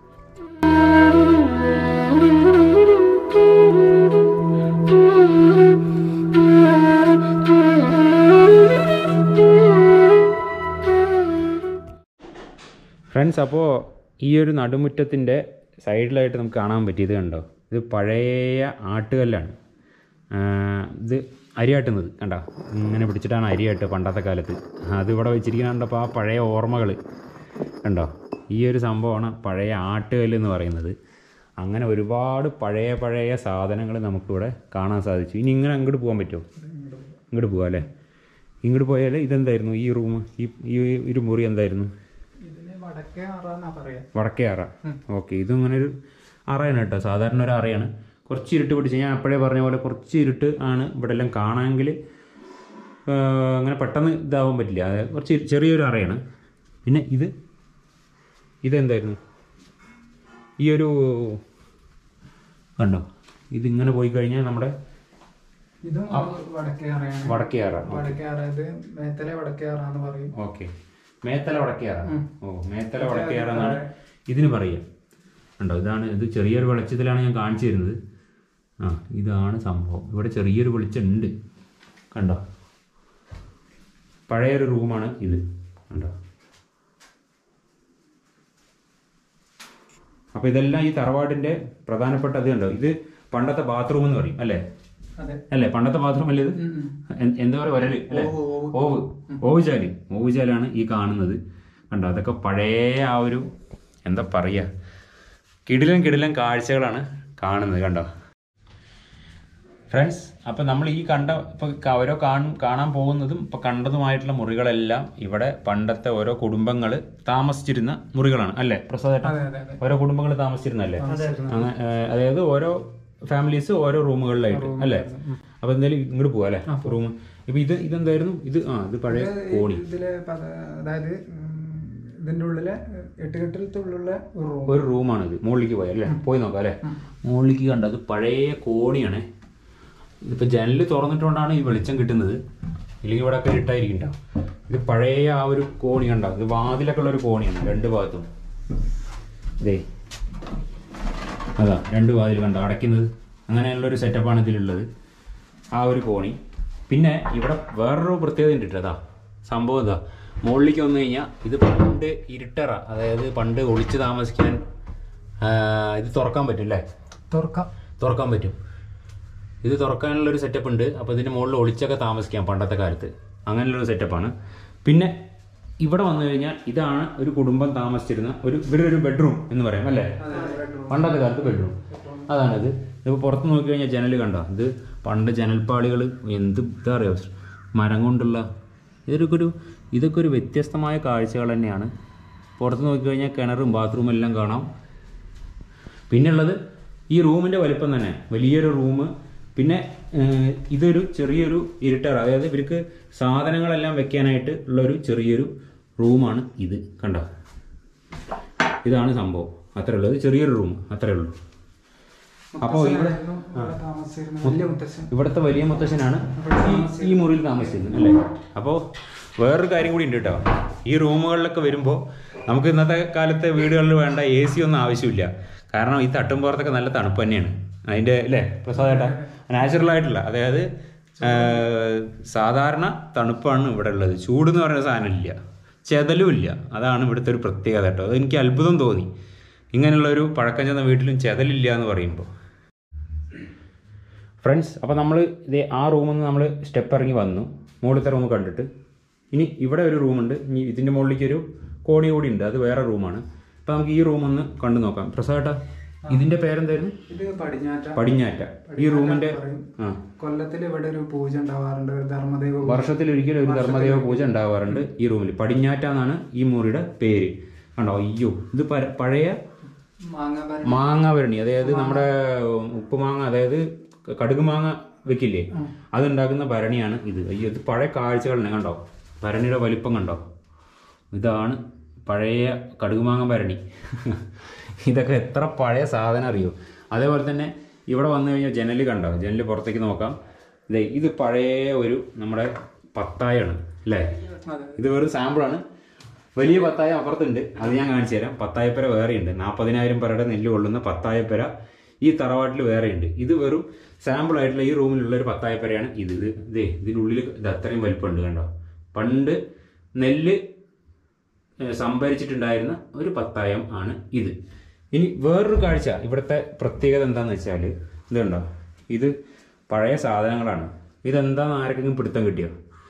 Speaker 1: ഫ്രണ്ട്സ് അപ്പോൾ ഈ ഒരു നടുമുറ്റത്തിൻ്റെ സൈഡിലായിട്ട് നമുക്ക് കാണാൻ പറ്റിയത് കണ്ടോ ഇത് പഴയ ആട്ടുകല്ലാണ് ആ, ഇത് അരിയാട്ടുന്നത് കണ്ടോ ഇങ്ങനെ പിടിച്ചിട്ടാണ് അരിയാട്ട് പണ്ടത്തെ കാലത്ത് അത് ഇവിടെ വെച്ചിരിക്കുന്ന കണ്ടപ്പോൾ ആ പഴയ ഓർമ്മകൾ കണ്ടോ ഈ ഒരു സംഭവമാണ് പഴയ ആട്ടുകല്ല് എന്ന് പറയുന്നത് അങ്ങനെ ഒരുപാട് പഴയ പഴയ സാധനങ്ങൾ നമുക്കിവിടെ കാണാൻ സാധിച്ചു ഇനി ഇങ്ങനെ അങ്ങോട്ട് പോകാൻ പറ്റുമോ ഇങ്ങോട്ട് പോകാം അല്ലേ ഇങ്ങോട്ട് പോയാൽ ഇതെന്തായിരുന്നു ഈ റൂം ഈ ഈ ഒരു മുറി എന്തായിരുന്നു
Speaker 3: ഇതിന് വടക്കേ ആറാന്നാ പറയാ
Speaker 1: വടക്കേ അറ ഓക്കെ ഇതും ഇങ്ങനെ ഒരു അറയാണ് കേട്ടോ സാധാരണ ഒരു അറയാണ് കുറച്ച് ഇരുട്ട് പിടിച്ച് ഞാൻ അപ്പോഴേ പറഞ്ഞ പോലെ കുറച്ച് ഇരുട്ട് ആണ് ഇവിടെ എല്ലാം കാണാമെങ്കിൽ അങ്ങനെ പെട്ടെന്ന് ഇതാവാൻ പറ്റില്ല അത് കുറച്ച് ഇരു- ചെറിയൊരു അറയാണ് പിന്നെ ഇത് ഇതെന്തായിരുന്നു ഈ ഒരു കണ്ടോ ഇതിങ്ങനെ പോയി കഴിഞ്ഞാൽ നമ്മുടെ
Speaker 3: ഇതും വടക്കേ ആറയാണ്
Speaker 1: വടക്കേ അറ
Speaker 3: വടക്കേ ആറ ഇത് മേത്തലെ വടക്കേ ആറാന്ന് പറയും
Speaker 1: ഓക്കെ മേത്തല വടക്കേറ ഓ മേത്തല വടക്കേറ എന്നാണ് ഇതിന് പറയുക കണ്ടോ ഇതാണ് ഇത് ചെറിയൊരു വെളിച്ചത്തിലാണ് ഞാൻ കാണിച്ചു തരുന്നത് ആ ഇതാണ് സംഭവം ഇവിടെ ചെറിയൊരു വെളിച്ചം ഉണ്ട് കണ്ടോ പഴയൊരു റൂമാണ് ഇത് കണ്ടോ അപ്പോൾ ഇതെല്ലാം ഈ തറവാടിൻ്റെ പ്രധാനപ്പെട്ട ഇത് കണ്ടോ ഇത് പണ്ടത്തെ ബാത്റൂം എന്ന് പറയും അല്ലേ
Speaker 3: അതെ
Speaker 1: അല്ലേ പണ്ടത്തെ ബാത്റൂം അല്ലേ ഇത്
Speaker 3: ഉം, ഉം.
Speaker 1: എൻ- എന്താ പറയുക ഒരല് അല്ലേ
Speaker 3: ഓവ്,
Speaker 1: ഓവ് ഓവുചാല് ഓവുചാലാണ് ഈ കാണുന്നത് കണ്ടോ അതൊക്കെ പഴയ ആ ഒരു എന്താ പറയുക കിടിലൻ കിടിലൻ കാഴ്ചകളാണ് കാണുന്നത് കണ്ടോ ഫ്രണ്ട്സ് അപ്പം നമ്മൾ ഈ കണ്ട ഇപ്പം ക- ഓരോ കാണും കാണാൻ പോകുന്നതും ഇപ്പം കണ്ടതുമായിട്ടുള്ള മുറികളെല്ലാം ഇവിടെ പണ്ടത്തെ ഓരോ കുടുംബങ്ങൾ താമസിച്ചിരുന്ന മുറികളാണ് അല്ലേ പ്രസാദ് ഏട്ടാ?
Speaker 3: അതെ അതെ അതെ
Speaker 1: ഓരോ കുടുംബങ്ങൾ താമസിച്ചിരുന്നല്ലേ അങ്ങ- ഏഹ് അതായത് ഓരോ ഫാമിലീസ് ഓരോ റൂമുകളിലായിട്ട് അല്ലേ അപ്പൊ എന്തായാലും ഇങ്ങോട്ട് പോവാ അല്ലേ റൂം ഇപ്പൊ ഇത് ഇതെന്തായിരുന്നു ഇത് ആ ഇത് പഴയ കോണി
Speaker 3: ഇതിലെ പത- അതായത് ഉം, ഇതിന്റെ ഉള്ളിലെ എട്ടുകെട്ടിലത്തെ ഉള്ളിലുള്ള ഒരു റൂം
Speaker 1: ഒരു റൂമാണ് ഇത് മുകളിലേക്ക് പോയി അല്ലേ പോയി നോക്കാം അല്ലേ മുകളിലേക്ക് കണ്ട അത് പഴയ കോണിയാണ് ഇതിപ്പോ ജനല് തുറന്നിട്ടുകൊണ്ടാണ് ഈ വെളിച്ചം കിട്ടുന്നത് ഇല്ലെങ്കിൽ ഇവിടെ ഒക്കെ ഇരുട്ടായിരിക്കും ട്ടോ. ഇത് പഴയ ആ ഒരു കോണി കണ്ട ഇത് വാതിലൊക്കെ ഉള്ള ഒരു കോണിയാണ് രണ്ട് ഭാഗത്തും ഇതേ അതാ രണ്ട് വാതിൽ കണ്ട അടയ്ക്കുന്നത് അങ്ങനെയുള്ള ഒരു സെറ്റപ്പാണ് ഇതിലുള്ളത് ആ ഒരു കോണി പിന്നെ ഇവിടെ വേറൊരു പ്രത്യേകത ഉണ്ട് ട്ടോ. അതാ സംഭവം ഇതാ മുകളിലേക്ക് വന്നു കഴിഞ്ഞാൽ ഇത് പണ്ട് ഇരുട്ടറ അതായത് പണ്ട് ഒളിച്ച് താമസിക്കാൻ ആ, ഇത് തുറക്കാൻ പറ്റും അല്ലേ
Speaker 3: തുറക്കാം
Speaker 1: തുറക്കാൻ പറ്റും ഇത് തുറക്കാനുള്ള ഒരു സെറ്റപ്പ് ഉണ്ട് അപ്പോൾ ഇതിന് മുകളിൽ ഒളിച്ചൊക്കെ താമസിക്കാം പണ്ടത്തെ കാലത്ത് അങ്ങനെയുള്ളൊരു സെറ്റപ്പാണ് പിന്നെ ഇവിടെ വന്നു കഴിഞ്ഞാൽ ഇതാണ് ഒരു കുടുംബം താമസിച്ചിരുന്ന ഒരു ഇവിടെ ഒരു ബെഡ്റൂം എന്ന് പറയാം അല്ലേ പണ്ടത്തെ കാലത്ത് ബെഡ്റൂം അതാണിത് ഇപ്പോൾ പുറത്ത് നോക്കി കഴിഞ്ഞാൽ ജനൽ കണ്ടോ ഇത് പണ്ട് ജനൽപ്പാളികൾ എന്ത് ഇതാ അറിയാം മരം കൊണ്ടുള്ള ഇതൊക്കെ ഒരു ഇതൊക്കെ ഒരു വ്യത്യസ്തമായ കാഴ്ചകൾ തന്നെയാണ് പുറത്ത് നോക്കിക്കഴിഞ്ഞാൽ കിണറും ബാത്റൂമും എല്ലാം കാണാം പിന്നുള്ളത് ഈ റൂമിൻ്റെ വലിപ്പം തന്നെ വലിയൊരു റൂം പിന്നെ ഏഹ്, ഇതൊരു ചെറിയൊരു ഇരുട്ടറ അതായത് ഇവർക്ക് സാധനങ്ങളെല്ലാം വെക്കാനായിട്ട് ഉള്ളൊരു ചെറിയൊരു റൂമാണ് ഇത് കണ്ടോ ഇതാണ് സംഭവം അത്രേ ഉള്ളൂ ഇത് ചെറിയൊരു റൂം അത്രേ ഉള്ളൂ അപ്പോൾ ഇവിടെ
Speaker 3: മുത്തശ്ശനായിരുന്നു ഇവിടെ താമസിച്ചിരുന്ന വലിയ മുത്തശ്ശൻ
Speaker 1: ഇവിടുത്തെ വലിയ മുത്തശ്ശനാണ് ഈ ഈ മുറിയിൽ താമസിച്ചിരുന്നത് അല്ലേ അപ്പോൾ വേറൊരു കാര്യം കൂടി ഉണ്ട് കേട്ടോ ഈ റൂമുകളിലൊക്കെ വരുമ്പോൾ നമുക്ക് ഇന്നത്തെ കാലത്തെ വീടുകളിൽ വേണ്ട എ സി ഒന്നും ആവശ്യമില്ല കാരണം ഈ തട്ടും പുറത്തൊക്കെ നല്ല തണുപ്പ് തന്നെയാണ് അതിൻ്റെ അല്ലേ പ്രസാദേട്ടാ നാച്ചുറൽ ആയിട്ടുള്ള അതായത് ആ, സാധാരണ തണുപ്പാണ് ഇവിടെ ഉള്ളത് ചൂട് എന്ന് പറയുന്ന സാധനമില്ല ചെതലും ഇല്ല അതാണ് ഇവിടുത്തെ ഒരു പ്രത്യേകത കേട്ടോ അത് എനിക്ക് അത്ഭുതം തോന്നി ഇങ്ങനെയുള്ള ഒരു പഴക്കം ചെന്ന വീട്ടിലും ചെതലില്ല എന്ന് പറയുമ്പോൾ ഫ്രണ്ട്സ് അപ്പോൾ നമ്മൾ ഇതേ ആ റൂമിൽ നിന്ന് നമ്മൾ സ്റ്റെപ്പ് ഇറങ്ങി വന്നു മുകളിലത്തെ റൂം കണ്ടിട്ട് ഇനി ഇവിടെ ഒരു റൂമുണ്ട് ഇനി ഇതിൻ്റെ മുകളിലേക്ക് ഒരു കോണി കൂടി ഉണ്ട് അത് വേറെ റൂമാണ് അപ്പോൾ നമുക്ക് ഈ റൂം ഒന്ന് കണ്ടു നോക്കാം പ്രസാദേട്ടാ ഇതിൻ്റെ പേരെന്തായിരുന്നു
Speaker 3: ഇത് പടിഞ്ഞാറ്റ
Speaker 1: പടിഞ്ഞാറ്റ ഈ റൂമിൻ്റെ ആ
Speaker 3: കൊല്ലത്തിൽ ഇവിടെ ഒരു പൂജ ഉണ്ടാവാറുണ്ട് ഒരു ധർമ്മദൈവ പൂജ.
Speaker 1: വർഷത്തിലൊരിക്കലും ഒരു ധർമ്മദേവ പൂജ ഉണ്ടാവാറുണ്ട് ഈ റൂമിൽ പടിഞ്ഞാറ്റ എന്നാണ് ഈ മുറിയുടെ പേര് കണ്ടോ അയ്യോ ഇത് പര- പഴയ
Speaker 3: മാങ്ങ ഭരണി.
Speaker 1: മാങ്ങ ഭരണി അതായത് നമ്മുടെ ഉപ്പുമാങ്ങ അതായത് കടുക് മാങ്ങ വെക്കില്ലേ അതുണ്ടാക്കുന്ന ഭരണിയാണ് ഇത് അയ്യോ ഇത് പഴയ കാഴ്ചകൾ തന്നെ കണ്ടോ ഭരണിയുടെ വലിപ്പം കണ്ടോ ഇതാണ് പഴയ കടുകുമാങ്ങ ഭരണി ഇതൊക്കെ എത്ര പഴയ സാധനം അറിയോ അതേപോലെ തന്നെ ഇവിടെ വന്നു കഴിഞ്ഞാൽ ജനൽ കണ്ടോ ജനൽ പുറത്തേക്ക് നോക്കാം ഇതേ ഇത് പഴയ ഒരു നമ്മുടെ പത്തായാണ് അല്ലേ
Speaker 3: അതെ
Speaker 1: ഇത് വെറും സാമ്പിളാണ് വലിയ പത്തായ അപ്പുറത്തുണ്ട് അത് ഞാൻ കാണിച്ചു തരാം പത്തായപ്പര വേറെയുണ്ട് നാൽപ്പതിനായിരം പേരുടെ നെല്ല് കൊള്ളുന്ന പത്തായപ്പര ഈ തറവാട്ടിൽ വേറെയുണ്ട് ഇത് വെറും സാമ്പിൾ ആയിട്ടുള്ള ഈ റൂമിലുള്ള ഒരു പത്തായപ്പരയാണ് ഇത് ഇത് ഇതേ ഇതിനുള്ളിൽ ഇത് അത്രയും വലിപ്പമുണ്ട് കണ്ടോ പണ്ട് നെല്ല് ഏഹ്, സംഭരിച്ചിട്ടുണ്ടായിരുന്ന ഒരു പത്തായം ആണ് ഇത് ഇനി വേറൊരു കാഴ്ച ഇവിടുത്തെ പ്രത്യേകത എന്താണെന്ന് വെച്ചാൽ ഇത് കണ്ടോ ഇത് പഴയ സാധനങ്ങളാണ് ഇതെന്താന്ന് ആർക്കെങ്കിലും പിടുത്തം കിട്ടിയോ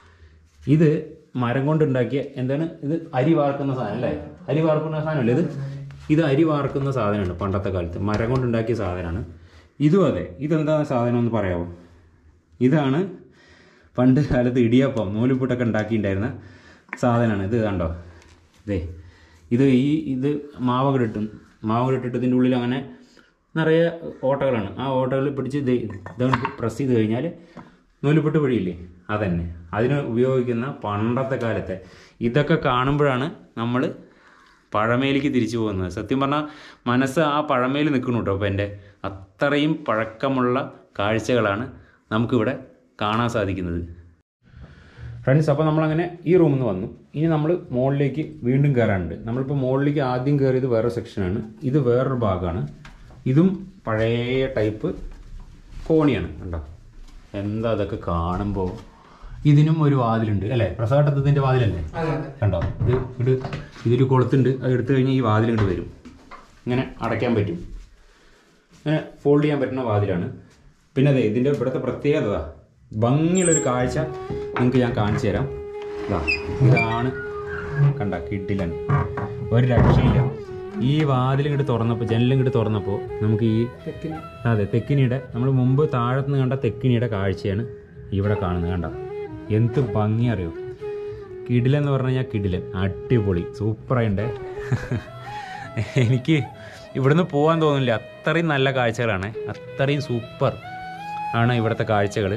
Speaker 1: ഇത് മരം കൊണ്ടുണ്ടാക്കിയ എന്താണ് ഇത് അരി വാർക്കുന്ന സാധനം അല്ലേ അരി വാർക്കുന്ന സാധനമല്ലേ ഇത് ഇത് അരി വാർക്കുന്ന സാധനമാണ് പണ്ടത്തെ കാലത്ത് മരം കൊണ്ടുണ്ടാക്കിയ സാധനമാണ് ഇതും അതെ ഇതെന്താ സാധനം എന്ന് പറയാമോ ഇതാണ് പണ്ട് കാലത്ത് ഇടിയപ്പം നൂലുപുട്ടൊക്കെ ഉണ്ടാക്കിയിട്ടുണ്ടായിരുന്ന സാധനമാണ് ഇത് കണ്ടോ ഇതേ ഇത് ഈ ഇത് മാവ് ഇട്ടും മാവ് ഇട്ടിട്ട് ഇതിൻ്റെ ഉള്ളിൽ അങ്ങനെ നിറയെ ഓട്ടകളാണ് ആ ഓട്ടകൾ പിടിച്ച് ഇത് ഇതുകൊണ്ട് പ്രസ് ചെയ്ത് കഴിഞ്ഞാൽ നൂലുപുട്ട് വഴിയില്ലേ അതന്നെ അതിന് ഉപയോഗിക്കുന്ന പണ്ടത്തെ കാലത്തെ ഇതൊക്കെ കാണുമ്പോഴാണ് നമ്മൾ പഴമയിലേക്ക് തിരിച്ചു പോകുന്നത് സത്യം പറഞ്ഞാൽ മനസ്സ് ആ പഴമയിൽ നിൽക്കുന്നു കേട്ടോ അപ്പോൾ എൻ്റെ അത്രയും പഴക്കമുള്ള കാഴ്ചകളാണ് നമുക്കിവിടെ കാണാൻ സാധിക്കുന്നത് ഫ്രണ്ട്സ് അപ്പോൾ നമ്മളങ്ങനെ ഈ റൂമിൽ നിന്ന് വന്നു ഇനി നമ്മൾ മുകളിലേക്ക് വീണ്ടും കയറാനുണ്ട് നമ്മളിപ്പോൾ മുകളിലേക്ക് ആദ്യം കയറിയത് വേറെ സെക്ഷനാണ് ഇത് വേറൊരു ഭാഗമാണ് ഇതും പഴയ ടൈപ്പ് കോണിയാണ് കണ്ടോ എന്താ അതൊക്കെ കാണുമ്പോൾ ഇതിനും ഒരു വാതിലുണ്ട് അല്ലേ പ്രസാദത്തിന്റെ വാതിലല്ലേ
Speaker 3: അതെ അതെ
Speaker 1: കണ്ടോ ഇത് ഇത് ഇതൊരു കൊളുത്തുണ്ട് അത് എടുത്തു കഴിഞ്ഞാൽ ഈ വാതിൽ ഇങ്ങോട്ട് വരും ഇങ്ങനെ അടയ്ക്കാൻ പറ്റും ഇങ്ങനെ ഫോൾഡ് ചെയ്യാൻ പറ്റുന്ന വാതിലാണ് പിന്നെ അതെ ഇതിൻ്റെ ഇവിടുത്തെ പ്രത്യേകത ഇതാ. ഭംഗിയുള്ളൊരു കാഴ്ച നിങ്ങൾക്ക് ഞാൻ കാണിച്ചു തരാം ഇതാ ഇതാണ് കണ്ട കിഡിലൻ ഒരു രക്ഷയില്ല ഈ വാതിൽ ഇങ്ങോട്ട് തുറന്നപ്പോൾ ജനലും ഇങ്ങോട്ട് തുറന്നപ്പോൾ നമുക്ക് ഈ
Speaker 3: തെക്കിന്
Speaker 1: അതെ തെക്കിനിയുടെ നമ്മൾ മുമ്പ് താഴത്തുനിന്ന് കണ്ട തെക്കിനിയുടെ കാഴ്ചയാണ് ഇവിടെ കാണുന്നത് കണ്ട എന്ത് ഭംഗി അറിയോ കിടിലെന്ന് പറഞ്ഞു കഴിഞ്ഞാൽ കിടിലൻ അടിപൊളി സൂപ്പറായിണ്ട് എനിക്ക് ഇവിടുന്ന് പോകാൻ തോന്നില്ല അത്രയും നല്ല കാഴ്ചകളാണ് അത്രയും സൂപ്പർ ആണ് ഇവിടുത്തെ കാഴ്ചകൾ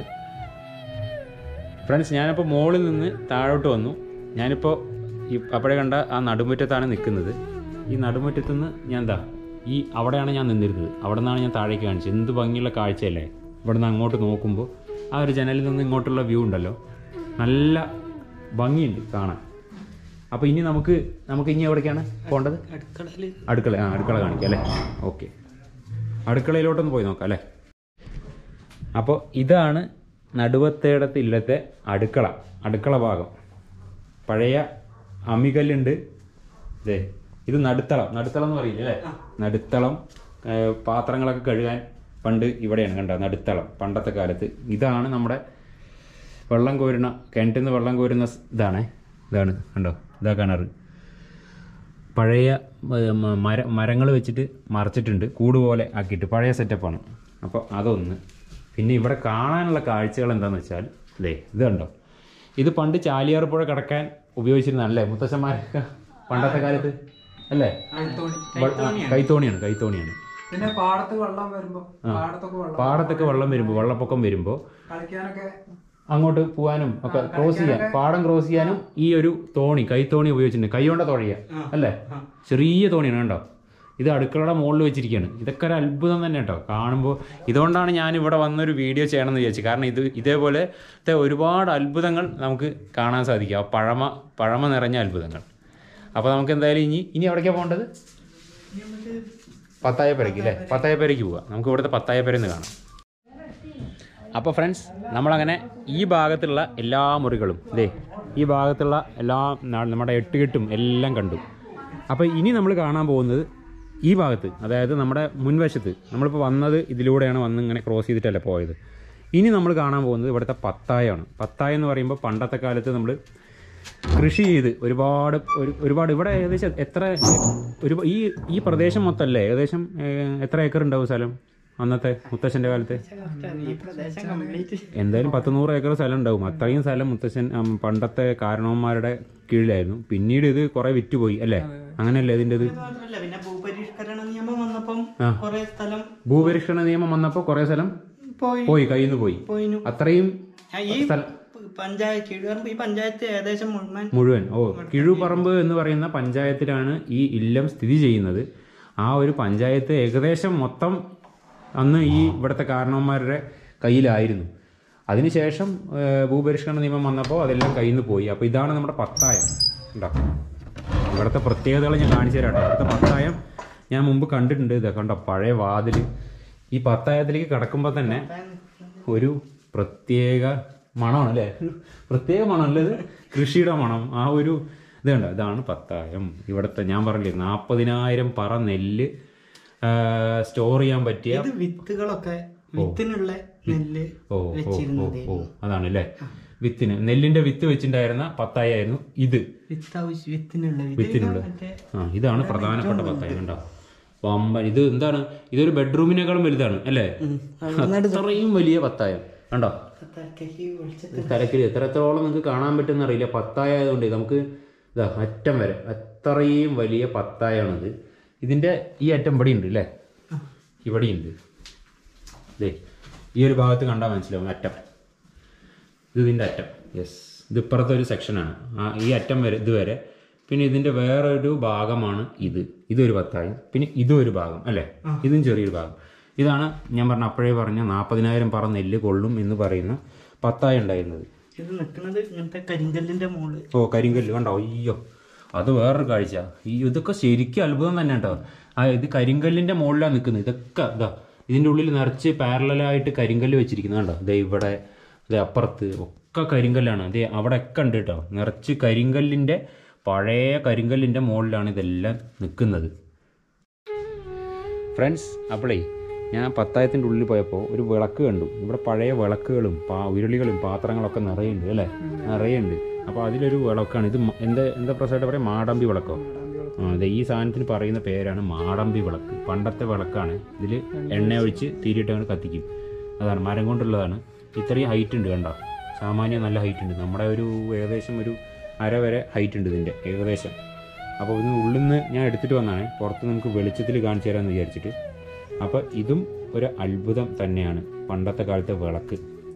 Speaker 1: ഫ്രണ്ട്സ് ഞാനിപ്പോൾ മുകളിൽ നിന്ന് താഴോട്ട് വന്നു ഞാനിപ്പോൾ ഈ അപ്പോഴേ കണ്ട ആ നടുമുറ്റത്താണ് നിൽക്കുന്നത് ഈ നടുമുറ്റത്തു നിന്ന് ഞാൻ എന്താ ഈ അവിടെയാണ് ഞാൻ നിന്നിരുന്നത് അവിടെ നിന്നാണ് ഞാൻ താഴേക്ക് കാണിച്ചത് എന്ത് ഭംഗിയുള്ള കാഴ്ചയല്ലേ ഇവിടെ നിന്ന് അങ്ങോട്ട് നോക്കുമ്പോൾ ആ ഒരു ജനലിൽ നിന്ന് ഇങ്ങോട്ടുള്ള വ്യൂ ഉണ്ടല്ലോ നല്ല ഭംഗിയുണ്ട് കാണാൻ അപ്പോൾ ഇനി നമുക്ക് നമുക്ക് ഇനി എവിടേക്കാണ് പോകേണ്ടത്
Speaker 3: അടുക്കളയിൽ
Speaker 1: അടുക്കള ആ അടുക്കള കാണിക്കാം അല്ലേ ഓക്കെ അടുക്കളയിലോട്ടൊന്ന് പോയി നോക്കാം അല്ലേ അപ്പോൾ ഇതാണ് നടുവത്തേടത്ത് ഇല്ലത്തെ അടുക്കള അടുക്കള ഭാഗം പഴയ അമ്മികല്ലുണ്ട് ഇതേ ഇത് നടുത്തളം നടുത്തളം എന്ന് പറയില്ലേ അല്ലേ നടുത്തളം ഏ, പാത്രങ്ങളൊക്കെ കഴുകാൻ പണ്ട് ഇവിടെയാണ് കണ്ടോ നടുത്തളം പണ്ടത്തെ കാലത്ത് ഇതാണ് നമ്മുടെ വെള്ളം കോരുന്ന കിണറ്റിൽ നിന്ന് വെള്ളം കോരുന്ന സ് ഇതാണ് ഇതാണ് കണ്ടോ ഇതാ കിണറ് പഴയ ഏർ, മ- മര മരങ്ങൾ വെച്ചിട്ട് മറച്ചിട്ടുണ്ട് കൂട് പോലെ ആക്കിയിട്ട് പഴയ സെറ്റപ്പാണ് അപ്പോൾ അതൊന്ന് പിന്നെ ഇവിടെ കാണാനുള്ള കാഴ്ചകൾ എന്താണെന്ന് വെച്ചാൽ ഇതേ ഇത് കണ്ടോ ഇത് പണ്ട് ചാലിയാർ പുഴ കടക്കാൻ ഉപയോഗിച്ചിരുന്നല്ലേ മുത്തശ്ശന്മാരൊക്കെ പണ്ടത്തെ കാലത്ത് അല്ലേ
Speaker 3: കൈത്തോണി
Speaker 1: വ- ആ, കൈത്തോണിയാണ് കൈത്തോണിയാണ്
Speaker 3: പിന്നെ പാടത്ത് വെള്ളം വരുമ്പോ പാടത്തൊക്കെ വെള്ളം
Speaker 1: പാടത്തൊക്കെ വെള്ളം വരുമ്പോൾ വെള്ളപ്പൊക്കം വരുമ്പോൾ
Speaker 3: കളിക്കാനൊക്കെ
Speaker 1: അങ്ങോട്ട് പോകാനും ഒക്കെ ക്രോസ് ചെയ്യാൻ പാടം ക്രോസ് ചെയ്യാനും ഈ ഒരു തോണി കൈത്തോണി ഉപയോഗിച്ചിട്ടുണ്ട് കൈ കൊണ്ട തോണിയ അല്ലേ ചെറിയ തോണിയാണ് കണ്ടോ ഇത് അടുക്കളയുടെ മുകളിൽ വെച്ചിരിക്കുകയാണ് ഇതൊക്കെ ഒരു അത്ഭുതം തന്നെ കേട്ടോ കാണുമ്പോൾ ഇതുകൊണ്ടാണ് ഞാൻ ഇവിടെ വന്നൊരു വീഡിയോ ചെയ്യണമെന്ന് വിചാരിച്ചു കാരണം ഇത് ഇതേപോലത്തെ ഒരുപാട് അത്ഭുതങ്ങൾ നമുക്ക് കാണാൻ സാധിക്കും ആ പഴമ പഴമ നിറഞ്ഞ അത്ഭുതങ്ങൾ അപ്പോൾ നമുക്ക് എന്തായാലും ഇനി ഇനി എവിടേക്കാണ് പോകേണ്ടത് പത്തായപ്പരയ്ക്ക് അല്ലേ പത്തായപ്പരയ്ക്ക് പോവാം നമുക്ക് ഇവിടുത്തെ പത്തായപ്പരയിൽ നിന്ന് കാണാം അപ്പോൾ ഫ്രണ്ട്സ് നമ്മളങ്ങനെ ഈ ഭാഗത്തുള്ള എല്ലാ മുറികളും ഇതേ ഈ ഭാഗത്തുള്ള എല്ലാ ന- നമ്മുടെ എട്ടുകെട്ടും എല്ലാം കണ്ടു അപ്പോൾ ഇനി നമ്മൾ കാണാൻ പോകുന്നത് ഈ ഭാഗത്ത് അതായത് നമ്മുടെ മുൻവശത്ത് നമ്മളിപ്പോൾ വന്നത് ഇതിലൂടെയാണ് വന്ന് ഇങ്ങനെ ക്രോസ് ചെയ്തിട്ടല്ലേ പോയത് ഇനി നമ്മൾ കാണാൻ പോകുന്നത് ഇവിടുത്തെ പത്തായമാണ് പത്തായം എന്ന് പറയുമ്പോൾ പണ്ടത്തെ കാലത്ത് നമ്മൾ കൃഷി ചെയ്ത് ഒരുപാട് ഒരു ഒരുപാട് ഇവിടെ ഏകദേശം എത്ര ഒരു ഈ ഈ പ്രദേശം മൊത്തമല്ലേ ഏകദേശം ഏഹ്, എത്ര ഏക്കർ ഉണ്ടാവും സ്ഥലം അന്നത്തെ മുത്തശ്ശൻ്റെ കാലത്ത് എന്തായാലും പത്ത് നൂറ് ഏക്കർ സ്ഥലം ഉണ്ടാവും അത്രയും സ്ഥലം മുത്തശ്ശൻ ഉം, പണ്ടത്തെ കാരണവന്മാരുടെ കീഴിലായിരുന്നു പിന്നീട് ഇത് കുറെ വിറ്റുപോയി അല്ലേ അങ്ങനെയല്ലേ ഇതിൻ്റെ ഇത്
Speaker 4: മാത്രല്ല പിന്നെ ഭൂപരിഷ്കരണ നിയമം വന്നപ്പം
Speaker 1: ആ.
Speaker 4: കുറെ സ്ഥലം
Speaker 1: ഭൂപരിഷ്കരണ നിയമം വന്നപ്പോൾ കുറെ സ്ഥലം
Speaker 4: പോയി
Speaker 1: പോയി കയ്യിൽ നിന്ന് പോയി
Speaker 4: പോയിനു
Speaker 1: അത്രയും
Speaker 4: ആ, ഈ പഞ്ചായത്ത് കീഴുപറമ്പ് ഈ പഞ്ചായത്ത് ഏകദേശം മുഴുവൻ
Speaker 1: മുഴുവൻ ഓ കിഴുപറമ്പ് എന്ന് പറയുന്ന പഞ്ചായത്തിലാണ് ഈ ഇല്ലം സ്ഥിതി ചെയ്യുന്നത് ആ ഒരു പഞ്ചായത്ത് ഏകദേശം മൊത്തം അന്ന് ഈ ഇവിടുത്തെ കാരണവന്മാരുടെ കയ്യിലായിരുന്നു അതിനുശേഷം ഏഹ്, ഭൂപരിഷ്കരണ നിയമം വന്നപ്പോൾ അതെല്ലാം കയ്യിൽ നിന്ന് പോയി അപ്പോൾ ഇതാണ് നമ്മുടെ പത്തായം ഉണ്ടോ ഇവിടുത്തെ പ്രത്യേകതകൾ ഞാൻ കാണിച്ചു തരാം കേട്ടോ ഇവിടുത്തെ പത്തായം ഞാൻ മുമ്പ് കണ്ടിട്ടുണ്ട് ഇത് കണ്ടോ പഴയ വാതിൽ ഈ പത്തായത്തിലേക്ക് കിടക്കുമ്പോൾ തന്നെ ഒരു പ്രത്യേക മണമാണ് അല്ലേ ഒരു പ്രത്യേക മണമല്ലേ ഇത് കൃഷിയുടെ മണം ആ ഒരു ഇത് കണ്ടോ ഇതാണ് പത്തായം ഇവിടുത്തെ ഞാൻ പറഞ്ഞില്ലേ നാൽപ്പതിനായിരം പറ നെല്ല് സ്റ്റോർ ചെയ്യാൻ പറ്റിയ
Speaker 4: ഇത് വിത്തുകളൊക്കെ വിത്തിനുള്ള നെല്ല്
Speaker 1: ഓ ഓ ഓ
Speaker 4: വെച്ചിരുന്നത്
Speaker 1: ഓ അതാണ് അല്ലേ വിത്തിന് നെല്ലിന്റെ വിത്ത് വെച്ചിട്ടുണ്ടായിരുന്ന പത്തായായിരുന്നു ഇത്
Speaker 4: വിത്ത് ആവശ്യം വിത്തിനുള്ള വിത്ത്
Speaker 1: വിത്തിനുള്ള
Speaker 4: മറ്റേ
Speaker 1: ആ ഇതാണ് പ്രധാനപ്പെട്ട പത്തായം കണ്ടോ വമ്പൻ ഇത് എന്താണ് ഇതൊരു ബെഡ്റൂമിനേക്കാളും വലുതാണ് അല്ലേ അത്രയും വലിയ പത്തായം കണ്ടോ
Speaker 4: തലക്കേക്ക് ഒളിച്ചത്
Speaker 1: തലക്കിൽ എത്രത്തോളം നിങ്ങൾക്ക് കാണാൻ പറ്റുമെന്ന് അറിയില്ല പത്തായ ആയതുകൊണ്ട് നമുക്ക് ഇതാ അറ്റം വരെ അത്രയും വലിയ പത്തായാണിത് ഇതിൻ്റെ ഈ അറ്റം ഇവിടെ ഉണ്ട് അല്ലേ ഇവിടെയുണ്ട് ദേ ഈ ഒരു ഭാഗത്ത് കണ്ടാൽ മനസ്സിലാവും അറ്റം ഇത് ഇതിൻ്റെ അറ്റം യെസ് ഇത് ഇപ്പുറത്തെ ഒരു സെക്ഷനാണ് ആ ഈ അറ്റം വരെ ഇതുവരെ പിന്നെ ഇതിൻ്റെ വേറൊരു ഭാഗമാണ് ഇത് ഇതൊരു പത്തായം പിന്നെ ഇതും ഒരു ഭാഗം അല്ലേ ഇതും ചെറിയൊരു ഭാഗം ഇതാണ് ഞാൻ പറഞ്ഞ അപ്പോഴേ പറഞ്ഞ നാൽപ്പതിനായിരം പറ നെല്ല് കൊള്ളും എന്ന് പറയുന്ന പത്തായം ഉണ്ടായിരുന്നത്
Speaker 4: ഇത് നിൽക്കുന്നത് ഇങ്ങനത്തെ കരിങ്കല്ലിന്റെ മോള്
Speaker 1: ഓ കരിങ്കല്ല് കണ്ടോ അയ്യോ അത് വേറൊരു കാഴ്ച ഈ ഇതൊക്കെ ശരിക്കും അത്ഭുതം തന്നെ കേട്ടോ ആ ഇത് കരിങ്കല്ലിന്റെ മുകളിലാണ് നിൽക്കുന്നത് ഇതൊക്കെ ഇതാ ഇതിൻ്റെ ഉള്ളിൽ നിറച്ച് പാരലായിട്ട് കരിങ്കല്ല് വെച്ചിരിക്കുന്നത് കണ്ടോ ദേ ഇവിടെ ദേ അപ്പുറത്ത് ഒക്കെ ഒക്കെ കരിങ്കല്ലാണ് അതെ അവിടെയൊക്കെ ഉണ്ട് കേട്ടോ നിറച്ച് കരിങ്കല്ലിൻ്റെ പഴയ കരിങ്കല്ലിൻ്റെ മുകളിലാണ് ഇതെല്ലാം നിൽക്കുന്നത് ഫ്രണ്ട്സ് അപ്പോളേ ഞാൻ പത്തായത്തിൻ്റെ ഉള്ളിൽ പോയപ്പോൾ ഒരു വിളക്ക് കണ്ടു ഇവിടെ പഴയ വിളക്കുകളും പാ ഉരുളികളും പാത്രങ്ങളൊക്കെ നിറയുണ്ട് അല്ലേ നിറയുണ്ട് അപ്പോൾ അതിലൊരു വിളക്കാണ് ഇത് മ- എന്താ എന്താ പ്രസാദം പറയാം മാടമ്പി വിളക്കോ ആ അതെ ഈ സാധനത്തിന് പറയുന്ന പേരാണ് മാടമ്പി വിളക്ക് പണ്ടത്തെ വിളക്കാണ് ഇതിൽ എണ്ണ ഒഴിച്ച് തീരിയിട്ട് അങ്ങനെ കത്തിക്കും അതാണ് മരം കൊണ്ടുള്ളതാണ് ഇത്രയും ഹൈറ്റ് ഉണ്ട് കണ്ടോ സാമാന്യം നല്ല ഹൈറ്റ് ഉണ്ട് നമ്മുടെ ഒരു ഏകദേശം ഒരു അര വരെ ഹൈറ്റ് ഉണ്ട് ഇതിൻ്റെ ഏകദേശം അപ്പോൾ ഇതിന് ഉള്ളിൽ നിന്ന് ഞാൻ എടുത്തിട്ട് വന്നാണ് പുറത്ത് നമുക്ക് വെളിച്ചത്തിൽ കാണിച്ചു തരാമെന്ന് വിചാരിച്ചിട്ട് അപ്പോൾ ഇതും ഒരു അത്ഭുതം തന്നെയാണ് പണ്ടത്തെ കാലത്തെ വിളക്ക്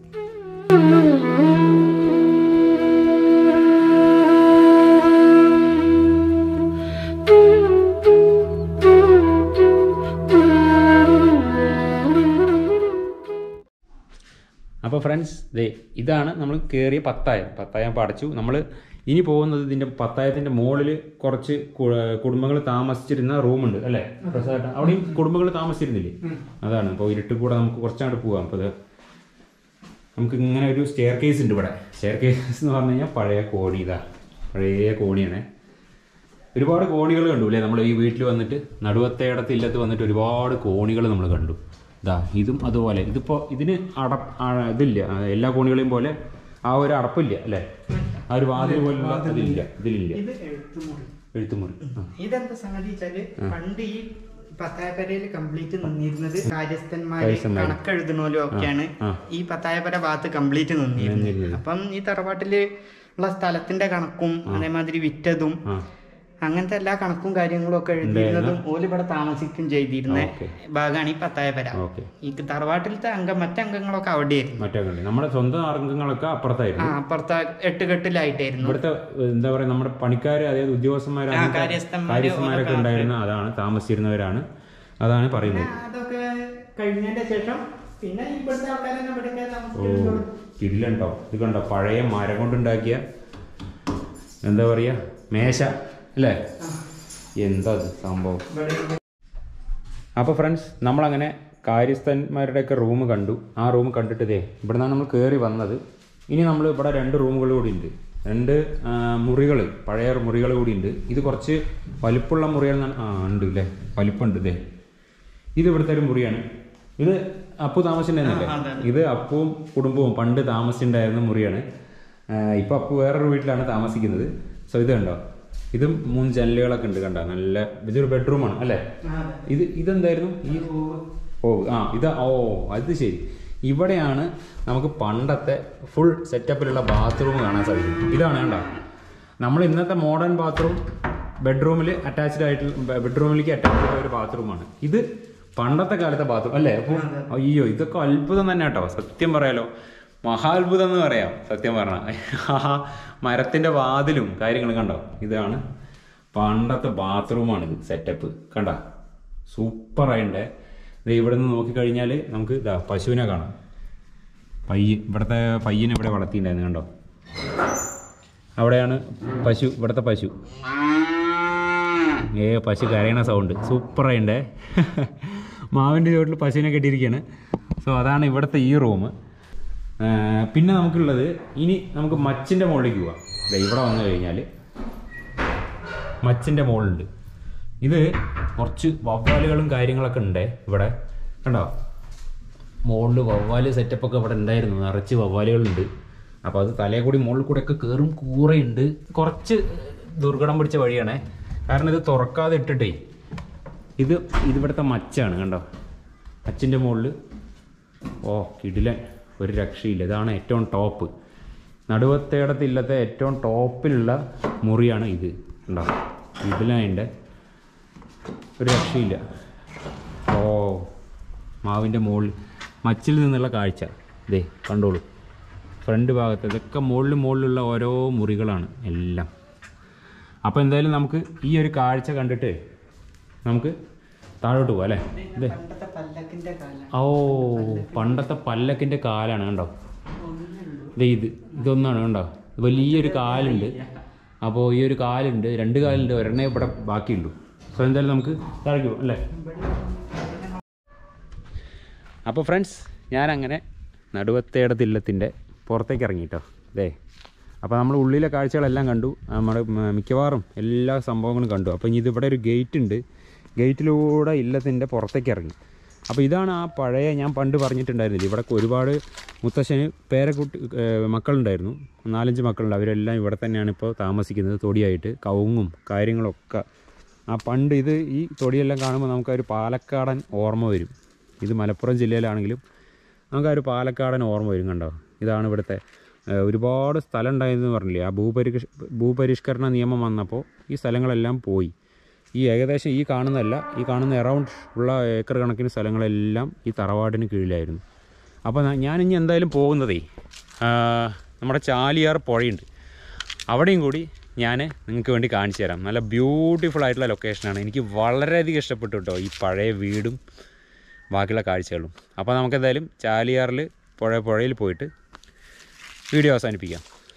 Speaker 1: അപ്പോൾ ഫ്രണ്ട്സ് ദേ ഇതാണ് നമ്മൾ കയറിയ പത്തായം പത്തായം ഇപ്പോൾ അടച്ചു നമ്മൾ ഇനി പോകുന്നത് ഇതിൻ്റെ പത്തായത്തിൻ്റെ മുകളിൽ കുറച്ച് കുടുംബങ്ങൾ താമസിച്ചിരുന്ന റൂമുണ്ട് അല്ലേ പ്രസാദ് അവിടെയും കുടുംബങ്ങൾ താമസിച്ചിരുന്നില്ലേ അതാണ് അപ്പോൾ ഇരുട്ടിൽ കൂടെ നമുക്ക് കുറച്ചങ്ങോട്ട് പോകാം അപ്പോൾ ഇത് നമുക്ക് ഇങ്ങനെ ഒരു സ്റ്റെയർ കേസ് ഉണ്ട് ഇവിടെ സ്റ്റെയർ കേസ് എന്ന് പറഞ്ഞു കഴിഞ്ഞാൽ പഴയ കോണി ഇതാ പഴയ കോണിയാണ് ഒരുപാട് കോണികൾ കണ്ടു അല്ലേ നമ്മൾ ഈ വീട്ടിൽ വന്നിട്ട് നടുവത്തേടത്ത് ഇല്ലത്ത് വന്നിട്ട് ഒരുപാട് കോണികൾ നമ്മൾ കണ്ടു ഇതാ ഇതും അതുപോലെ ഇതിപ്പോൾ ഇതിന് അട ആ, ഇതില്ല ആ, എല്ലാ കോണികളെയും പോലെ ആ ഒരു അടപ്പില്ല അല്ലേ ആ ഒരു വാതിൽ പോലുള്ള ഇതില്ല ഇതിലില്ല
Speaker 4: ഇത് എഴുത്തുമുറി
Speaker 1: എഴുത്തുമുറി ആ.
Speaker 4: ഇതെന്താ സംഗതി വെച്ചാല് പണ്ട് ഈ പത്തായപ്പരയിൽ കംപ്ലീറ്റ് നിന്നിരുന്നത് കാര്യസ്ഥന്മാര്
Speaker 1: കാര്യസ്ഥന്മാര്.
Speaker 4: കണക്കെഴുതണോലും ഒക്കെയാണ്
Speaker 1: ആ.
Speaker 4: ഈ പത്തായപ്പര ഭാഗത്ത് കംപ്ലീറ്റ് നിന്നിരുന്നത്
Speaker 1: നിന്നിരുന്നത്.
Speaker 4: അപ്പം ഈ തറവാട്ടില് ഉള്ള സ്ഥലത്തിന്റെ കണക്കും അതേമാതിരി വിറ്റതും
Speaker 1: ആ
Speaker 4: അങ്ങനത്തെ എല്ലാ കണക്കും കാര്യങ്ങളും ഒക്കെ എഴുതിയിരുന്നതും ഓല് ഇവിടെ താമസിക്കും ചെയ്തിരുന്ന
Speaker 1: ഓക്കെ.
Speaker 4: ഭാഗമാണ് ഈ പത്തായപ്പര
Speaker 1: ഓക്കെ
Speaker 4: ഈ തറവാട്ടിലത്തെ അംഗം മറ്റംഗങ്ങളൊക്കെ അവിടെയായിരുന്നു
Speaker 1: മറ്റേ കണ്ടി നമ്മുടെ സ്വന്തം അംഗങ്ങളൊക്കെ
Speaker 4: ആ
Speaker 1: അപ്പുറത്തായിരുന്നു
Speaker 4: അപ്പുറത്തെ എട്ടുകെട്ടിലായിട്ടായിരുന്നു
Speaker 1: ഇവിടുത്തെ എന്താ പറയാ നമ്മുടെ പണിക്കാർ അതായത് ഉദ്യോഗസ്ഥന്മാർ
Speaker 4: ആ,
Speaker 1: അങ്ങനത്തെ
Speaker 4: കാര്യസ്ഥന്മാര്
Speaker 1: കാര്യസ്ഥന്മാരൊക്കെ
Speaker 4: ഒക്കെ
Speaker 1: ഉണ്ടായിരുന്ന അതാണ് താമസിച്ചിരുന്നവരാണ് അതാണ് പറയുന്നത്
Speaker 4: അതൊക്കെ കഴിഞ്ഞതിന്റെ ശേഷം പിന്നെ ഇവിടുത്തെ ആൾക്കാരെ ഇവിടെയൊക്കെ
Speaker 1: ഓ
Speaker 4: താമസിക്കുന്നത്
Speaker 1: ഇതിലുണ്ടോ ഇത് കണ്ടോ പഴയ മരം കൊണ്ടുണ്ടാക്കിയ എന്താ പറയാ മേശ അല്ലേ എന്താ ഇത് സംഭവം അപ്പോൾ ഫ്രണ്ട്സ് നമ്മളങ്ങനെ കാര്യസ്ഥന്മാരുടെയൊക്കെ റൂം കണ്ടു ആ റൂം കണ്ടിട്ട് ഇതേ ഇവിടെ നിന്നാണ് നമ്മൾ കയറി വന്നത് ഇനി നമ്മൾ ഇവിടെ രണ്ട് റൂമുകൾ കൂടി ഉണ്ട് രണ്ട് മുറികൾ പഴയ മുറികൾ കൂടി ഉണ്ട് ഇത് കുറച്ച് വലിപ്പമുള്ള മുറികൾ എന്നാണ് ആ ഉണ്ട് അല്ലേ വലിപ്പമുണ്ട് ഇതേ ഇത് ഇവിടുത്തെ ഒരു മുറിയാണ് ഇത് അപ്പു താമസിച്ചിട്ടുണ്ടായിരുന്നില്ലേ ഇത് അപ്പുവും കുടുംബവും പണ്ട് താമസിച്ചിട്ടുണ്ടായിരുന്ന മുറിയാണ് ഇപ്പം അപ്പു വേറൊരു വീട്ടിലാണ് താമസിക്കുന്നത് സോ ഇത് കണ്ടോ ഇതും മൂന്ന് ജനലുകളൊക്കെ ഉണ്ട് കണ്ടോ നല്ല ഇതൊരു ബെഡ്റൂമാണ് അല്ലേ ഇത് ഇതെന്തായിരുന്നു ഈ ഓ ആ ഇത് ഓ അത് ശരി ഇവിടെയാണ് നമുക്ക് പണ്ടത്തെ ഫുൾ സെറ്റപ്പിലുള്ള ബാത്റൂം കാണാൻ സാധിക്കും ഇതാണ് കണ്ടോ നമ്മൾ ഇന്നത്തെ മോഡേൺ ബാത്റൂം ബെഡ്റൂമിൽ അറ്റാച്ച്ഡ് ആയിട്ടുള്ള ബെഡ്റൂമിലേക്ക് അറ്റാച്ച് ചെയ്ത ഒരു ബാത്റൂമാണ് ഇത് പണ്ടത്തെ കാലത്തെ ബാത്റൂം അല്ലേ അപ്പോൾ അയ്യോ ഇതൊക്കെ അത്ഭുതം തന്നെ കേട്ടോ സത്യം പറയാലോ മഹാത്ഭുതം എന്ന് പറയാം സത്യം പറഞ്ഞാൽ ആ മരത്തിന്റെ വാതിലും കാര്യങ്ങളും കണ്ടോ ഇതാണ് പണ്ടത്തെ ബാത്റൂമാണിത് സെറ്റപ്പ് കണ്ട സൂപ്പറായിണ്ടേ ഇത് ഇവിടെ നിന്ന് നോക്കിക്കഴിഞ്ഞാൽ നമുക്ക് ഇതാ പശുവിനെ കാണാം പയ്യ് ഇവിടുത്തെ പയ്യനെ ഇവിടെ വളർത്തിയിട്ടുണ്ടായിരുന്നു കണ്ടോ അവിടെയാണ് പശു ഇവിടുത്തെ പശു ഏ പശു കരയണ സൗണ്ട് സൂപ്പറായിണ്ടേ മാവിൻ്റെ ചുവട്ടിൽ പശുവിനെ കെട്ടിയിരിക്കുകയാണ് സോ അതാണ് ഇവിടുത്തെ ഈ റൂം പിന്നെ നമുക്കുള്ളത് ഇനി നമുക്ക് മച്ചിൻ്റെ മുകളിലേക്ക് പോവാം ദേ ഇവിടെ വന്നു കഴിഞ്ഞാൽ മച്ചിൻ്റെ മുകളുണ്ട് ഇത് കുറച്ച് വവ്വാലുകളും കാര്യങ്ങളൊക്കെ ഉണ്ട് ഇവിടെ കണ്ടോ മുകളിൽ വവ്വാല് സെറ്റപ്പൊക്കെ ഇവിടെ ഉണ്ടായിരുന്നു നിറച്ച് വവ്വാലുകളുണ്ട് അപ്പോൾ അത് തലേ കൂടി മുകളിൽ കൂടെ ഒക്കെ കയറും കൂറയുണ്ട് കുറച്ച് ദുർഘടം പിടിച്ച വഴിയാണേ കാരണം ഇത് തുറക്കാതെ ഇട്ടിട്ടേ ഇത് ഇതിവിടുത്തെ മച്ചാണ് കണ്ടോ മച്ചിൻ്റെ മുകളിൽ ഓ കിടിലൻ ഒരു രക്ഷയില്ല ഇതാണ് ഏറ്റവും ടോപ്പ് നടുവത്തേടത്തില്ലത്തെ ഏറ്റവും ടോപ്പിലുള്ള മുറിയാണ് ഇത് കണ്ടോ കിടിലതിൻ്റെ ഒരു രക്ഷയില്ല ഓ മാവിൻ്റെ മുകളിൽ മച്ചിൽ നിന്നുള്ള കാഴ്ച ദേ കണ്ടോളൂ ഫ്രണ്ട് ഭാഗത്ത് ഇതൊക്കെ മുകളിൽ മുകളിലുള്ള ഓരോ മുറികളാണ് എല്ലാം അപ്പോൾ എന്തായാലും നമുക്ക് ഈ ഒരു കാഴ്ച കണ്ടിട്ട് നമുക്ക് താഴോട്ട് പോകാം അല്ലേ ഇതേ
Speaker 4: പണ്ടത്തെ പല്ലക്കിന്റെ കാലം
Speaker 1: ഓ പണ്ടത്തെ പല്ലക്കിൻ്റെ കാലാണ് കണ്ടോ ദേ ഇത് ഇതൊന്നാണ് കണ്ടോ വലിയൊരു കാലുണ്ട് അപ്പോൾ ഈ ഒരു കാലുണ്ട് രണ്ട് കാലുണ്ട് ഒരെണ്ണേ ഇവിടെ ബാക്കിയുള്ളൂ സോ എന്തായാലും നമുക്ക് താഴേക്ക് പോകാം അല്ലേ അപ്പോൾ ഫ്രണ്ട്സ് ഞാനങ്ങനെ നടുവത്തേടത്തില്ലത്തിൻ്റെ പുറത്തേക്ക് ഇറങ്ങി കേട്ടോ അതെ അപ്പോൾ നമ്മൾ ഉള്ളിലെ കാഴ്ചകളെല്ലാം കണ്ടു നമ്മുടെ മ- മിക്കവാറും എല്ലാ സംഭവങ്ങളും കണ്ടു അപ്പോൾ ഇനി ഇതിവിടെ ഒരു ഗേറ്റ് ഉണ്ട് ഗേറ്റിലൂടെ ഇല്ലത്തിൻ്റെ പുറത്തേക്ക് ഇറങ്ങി അപ്പോൾ ഇതാണ് ആ പഴയ ഞാൻ പണ്ട് പറഞ്ഞിട്ടുണ്ടായിരുന്നില്ല ഇവിടെ ഒരുപാട് മുത്തശ്ശന് പേരക്കുട്ടി ഏഹ് മക്കളുണ്ടായിരുന്നു നാലഞ്ച് മക്കളുണ്ട് അവരെല്ലാം ഇവിടെ തന്നെയാണ് ഇപ്പോൾ താമസിക്കുന്നത് തൊടിയായിട്ട് കവുങ്ങും കാര്യങ്ങളൊക്കെ ആ പണ്ട് ഇത് ഈ തൊടിയെല്ലാം കാണുമ്പോൾ നമുക്കൊരു പാലക്കാടൻ ഓർമ്മ വരും ഇത് മലപ്പുറം ജില്ലയിലാണെങ്കിലും നമുക്ക് ആ ഒരു പാലക്കാടൻ ഓർമ്മ വരും കണ്ടോ ഇതാണ് ഇവിടുത്തെ ഏഹ്, ഒരുപാട് സ്ഥലം ഉണ്ടായെന്ന് പറഞ്ഞില്ലേ ആ ഭൂപരിഷ് ഭൂപരിഷ്കരണ നിയമം വന്നപ്പോൾ ഈ സ്ഥലങ്ങളെല്ലാം പോയി ഈ ഏകദേശം ഈ കാണുന്നതല്ല ഈ കാണുന്ന എറൗണ്ട് ഉള്ള ഏക്കർ കണക്കിന് സ്ഥലങ്ങളെല്ലാം ഈ തറവാടിന് കീഴിലായിരുന്നു അപ്പോൾ ന- ഞാനിനി എന്തായാലും പോകുന്നതേ ആ, നമ്മുടെ ചാലിയാർ പുഴയുണ്ട് അവിടെയും കൂടി ഞാൻ നിങ്ങൾക്ക് വേണ്ടി കാണിച്ചു തരാം നല്ല ബ്യൂട്ടിഫുൾ ആയിട്ടുള്ള ലൊക്കേഷനാണ് എനിക്ക് വളരെയധികം ഇഷ്ടപ്പെട്ടു കേട്ടോ ഈ പഴയ വീടും ബാക്കിയുള്ള കാഴ്ചകളും അപ്പോൾ നമുക്കെന്തായാലും ചാലിയാറിൽ പുഴ പുഴയിൽ പോയിട്ട് വീഡിയോ അവസാനിപ്പിക്കാം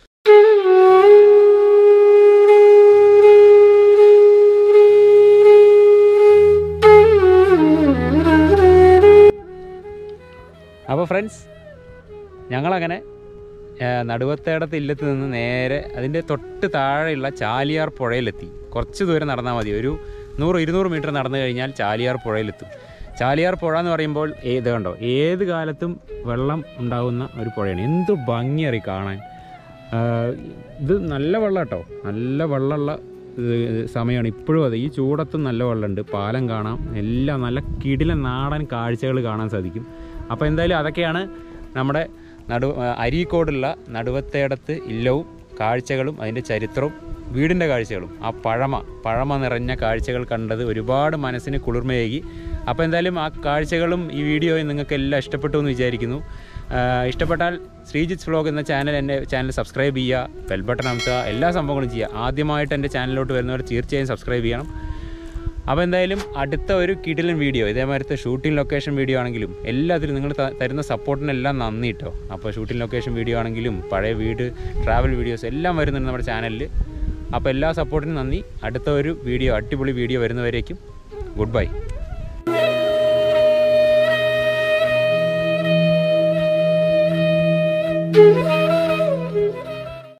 Speaker 1: അപ്പോൾ ഫ്രണ്ട്സ് ഞങ്ങളങ്ങനെ ആ, നടുവത്തേടത്ത് ഇല്ലത്ത് നിന്ന് നേരെ അതിൻ്റെ തൊട്ട് താഴെയുള്ള ചാലിയാർ പുഴയിലെത്തി കുറച്ച് ദൂരം നടന്നാൽ മതി ഒരു നൂറ് ഇരുന്നൂറ് മീറ്റർ നടന്നു കഴിഞ്ഞാൽ ചാലിയാർ പുഴയിലെത്തും ചാലിയാർ പുഴ എന്ന് പറയുമ്പോൾ ഏത് കണ്ടോ ഏത് കാലത്തും വെള്ളം ഉണ്ടാകുന്ന ഒരു പുഴയാണ് എന്ത് ഭംഗിയറി കാണാൻ ആ, ഇത് നല്ല വെള്ളം കേട്ടോ നല്ല വെള്ളമുള്ള ഇത് സമയമാണ് ഇപ്പോഴും അതെ ഈ ചൂടത്തും നല്ല വെള്ളമുണ്ട് പാലം കാണാം എല്ലാം നല്ല കിടിലൻ നാടൻ കാഴ്ചകൾ കാണാൻ സാധിക്കും അപ്പോൾ എന്തായാലും അതൊക്കെയാണ് നമ്മുടെ നടു ആ, അരീക്കോടുള്ള നടുവത്തേടത്ത് ഇല്ലവും കാഴ്ചകളും അതിൻ്റെ ചരിത്രവും വീടിൻ്റെ കാഴ്ചകളും ആ പഴമ പഴമ നിറഞ്ഞ കാഴ്ചകൾ കണ്ടത് ഒരുപാട് മനസ്സിന് കുളിർമയേകി അപ്പോൾ എന്തായാലും ആ കാഴ്ചകളും ഈ വീഡിയോയും നിങ്ങൾക്ക് എല്ലാം ഇഷ്ടപ്പെട്ടു എന്ന് വിചാരിക്കുന്നു ആ, ഇഷ്ടപ്പെട്ടാൽ ശ്രീജിത്ത് വ്ലോഗ് എന്ന ചാനൽ എൻ്റെ ചാനൽ സബ്സ്ക്രൈബ് ചെയ്യുക ബെൽ ബട്ടൺ അമർത്തുക എല്ലാ സംഭവങ്ങളും ചെയ്യുക ആദ്യമായിട്ട് എൻ്റെ ചാനലിലോട്ട് വരുന്നവർ തീർച്ചയായും സബ്സ്ക്രൈബ് ചെയ്യണം അപ്പോൾ എന്തായാലും അടുത്ത ഒരു കിടിലൻ വീഡിയോ ഇതേമാതിരത്തെ ഷൂട്ടിംഗ് ലൊക്കേഷൻ വീഡിയോ ആണെങ്കിലും എല്ലാത്തിലും നിങ്ങൾ ത- തരുന്ന സപ്പോർട്ടിനെല്ലാം നന്ദി കേട്ടോ അപ്പോൾ ഷൂട്ടിംഗ് ലൊക്കേഷൻ വീഡിയോ ആണെങ്കിലും പഴയ വീട് ട്രാവൽ വീഡിയോസ് എല്ലാം വരുന്നുണ്ട് നമ്മുടെ ചാനലിൽ അപ്പോൾ എല്ലാ സപ്പോർട്ടിനും നന്ദി അടുത്ത ഒരു വീഡിയോ അടിപൊളി വീഡിയോ വരുന്നവരേക്കും ഗുഡ് ബൈ
Speaker 5: Thank you.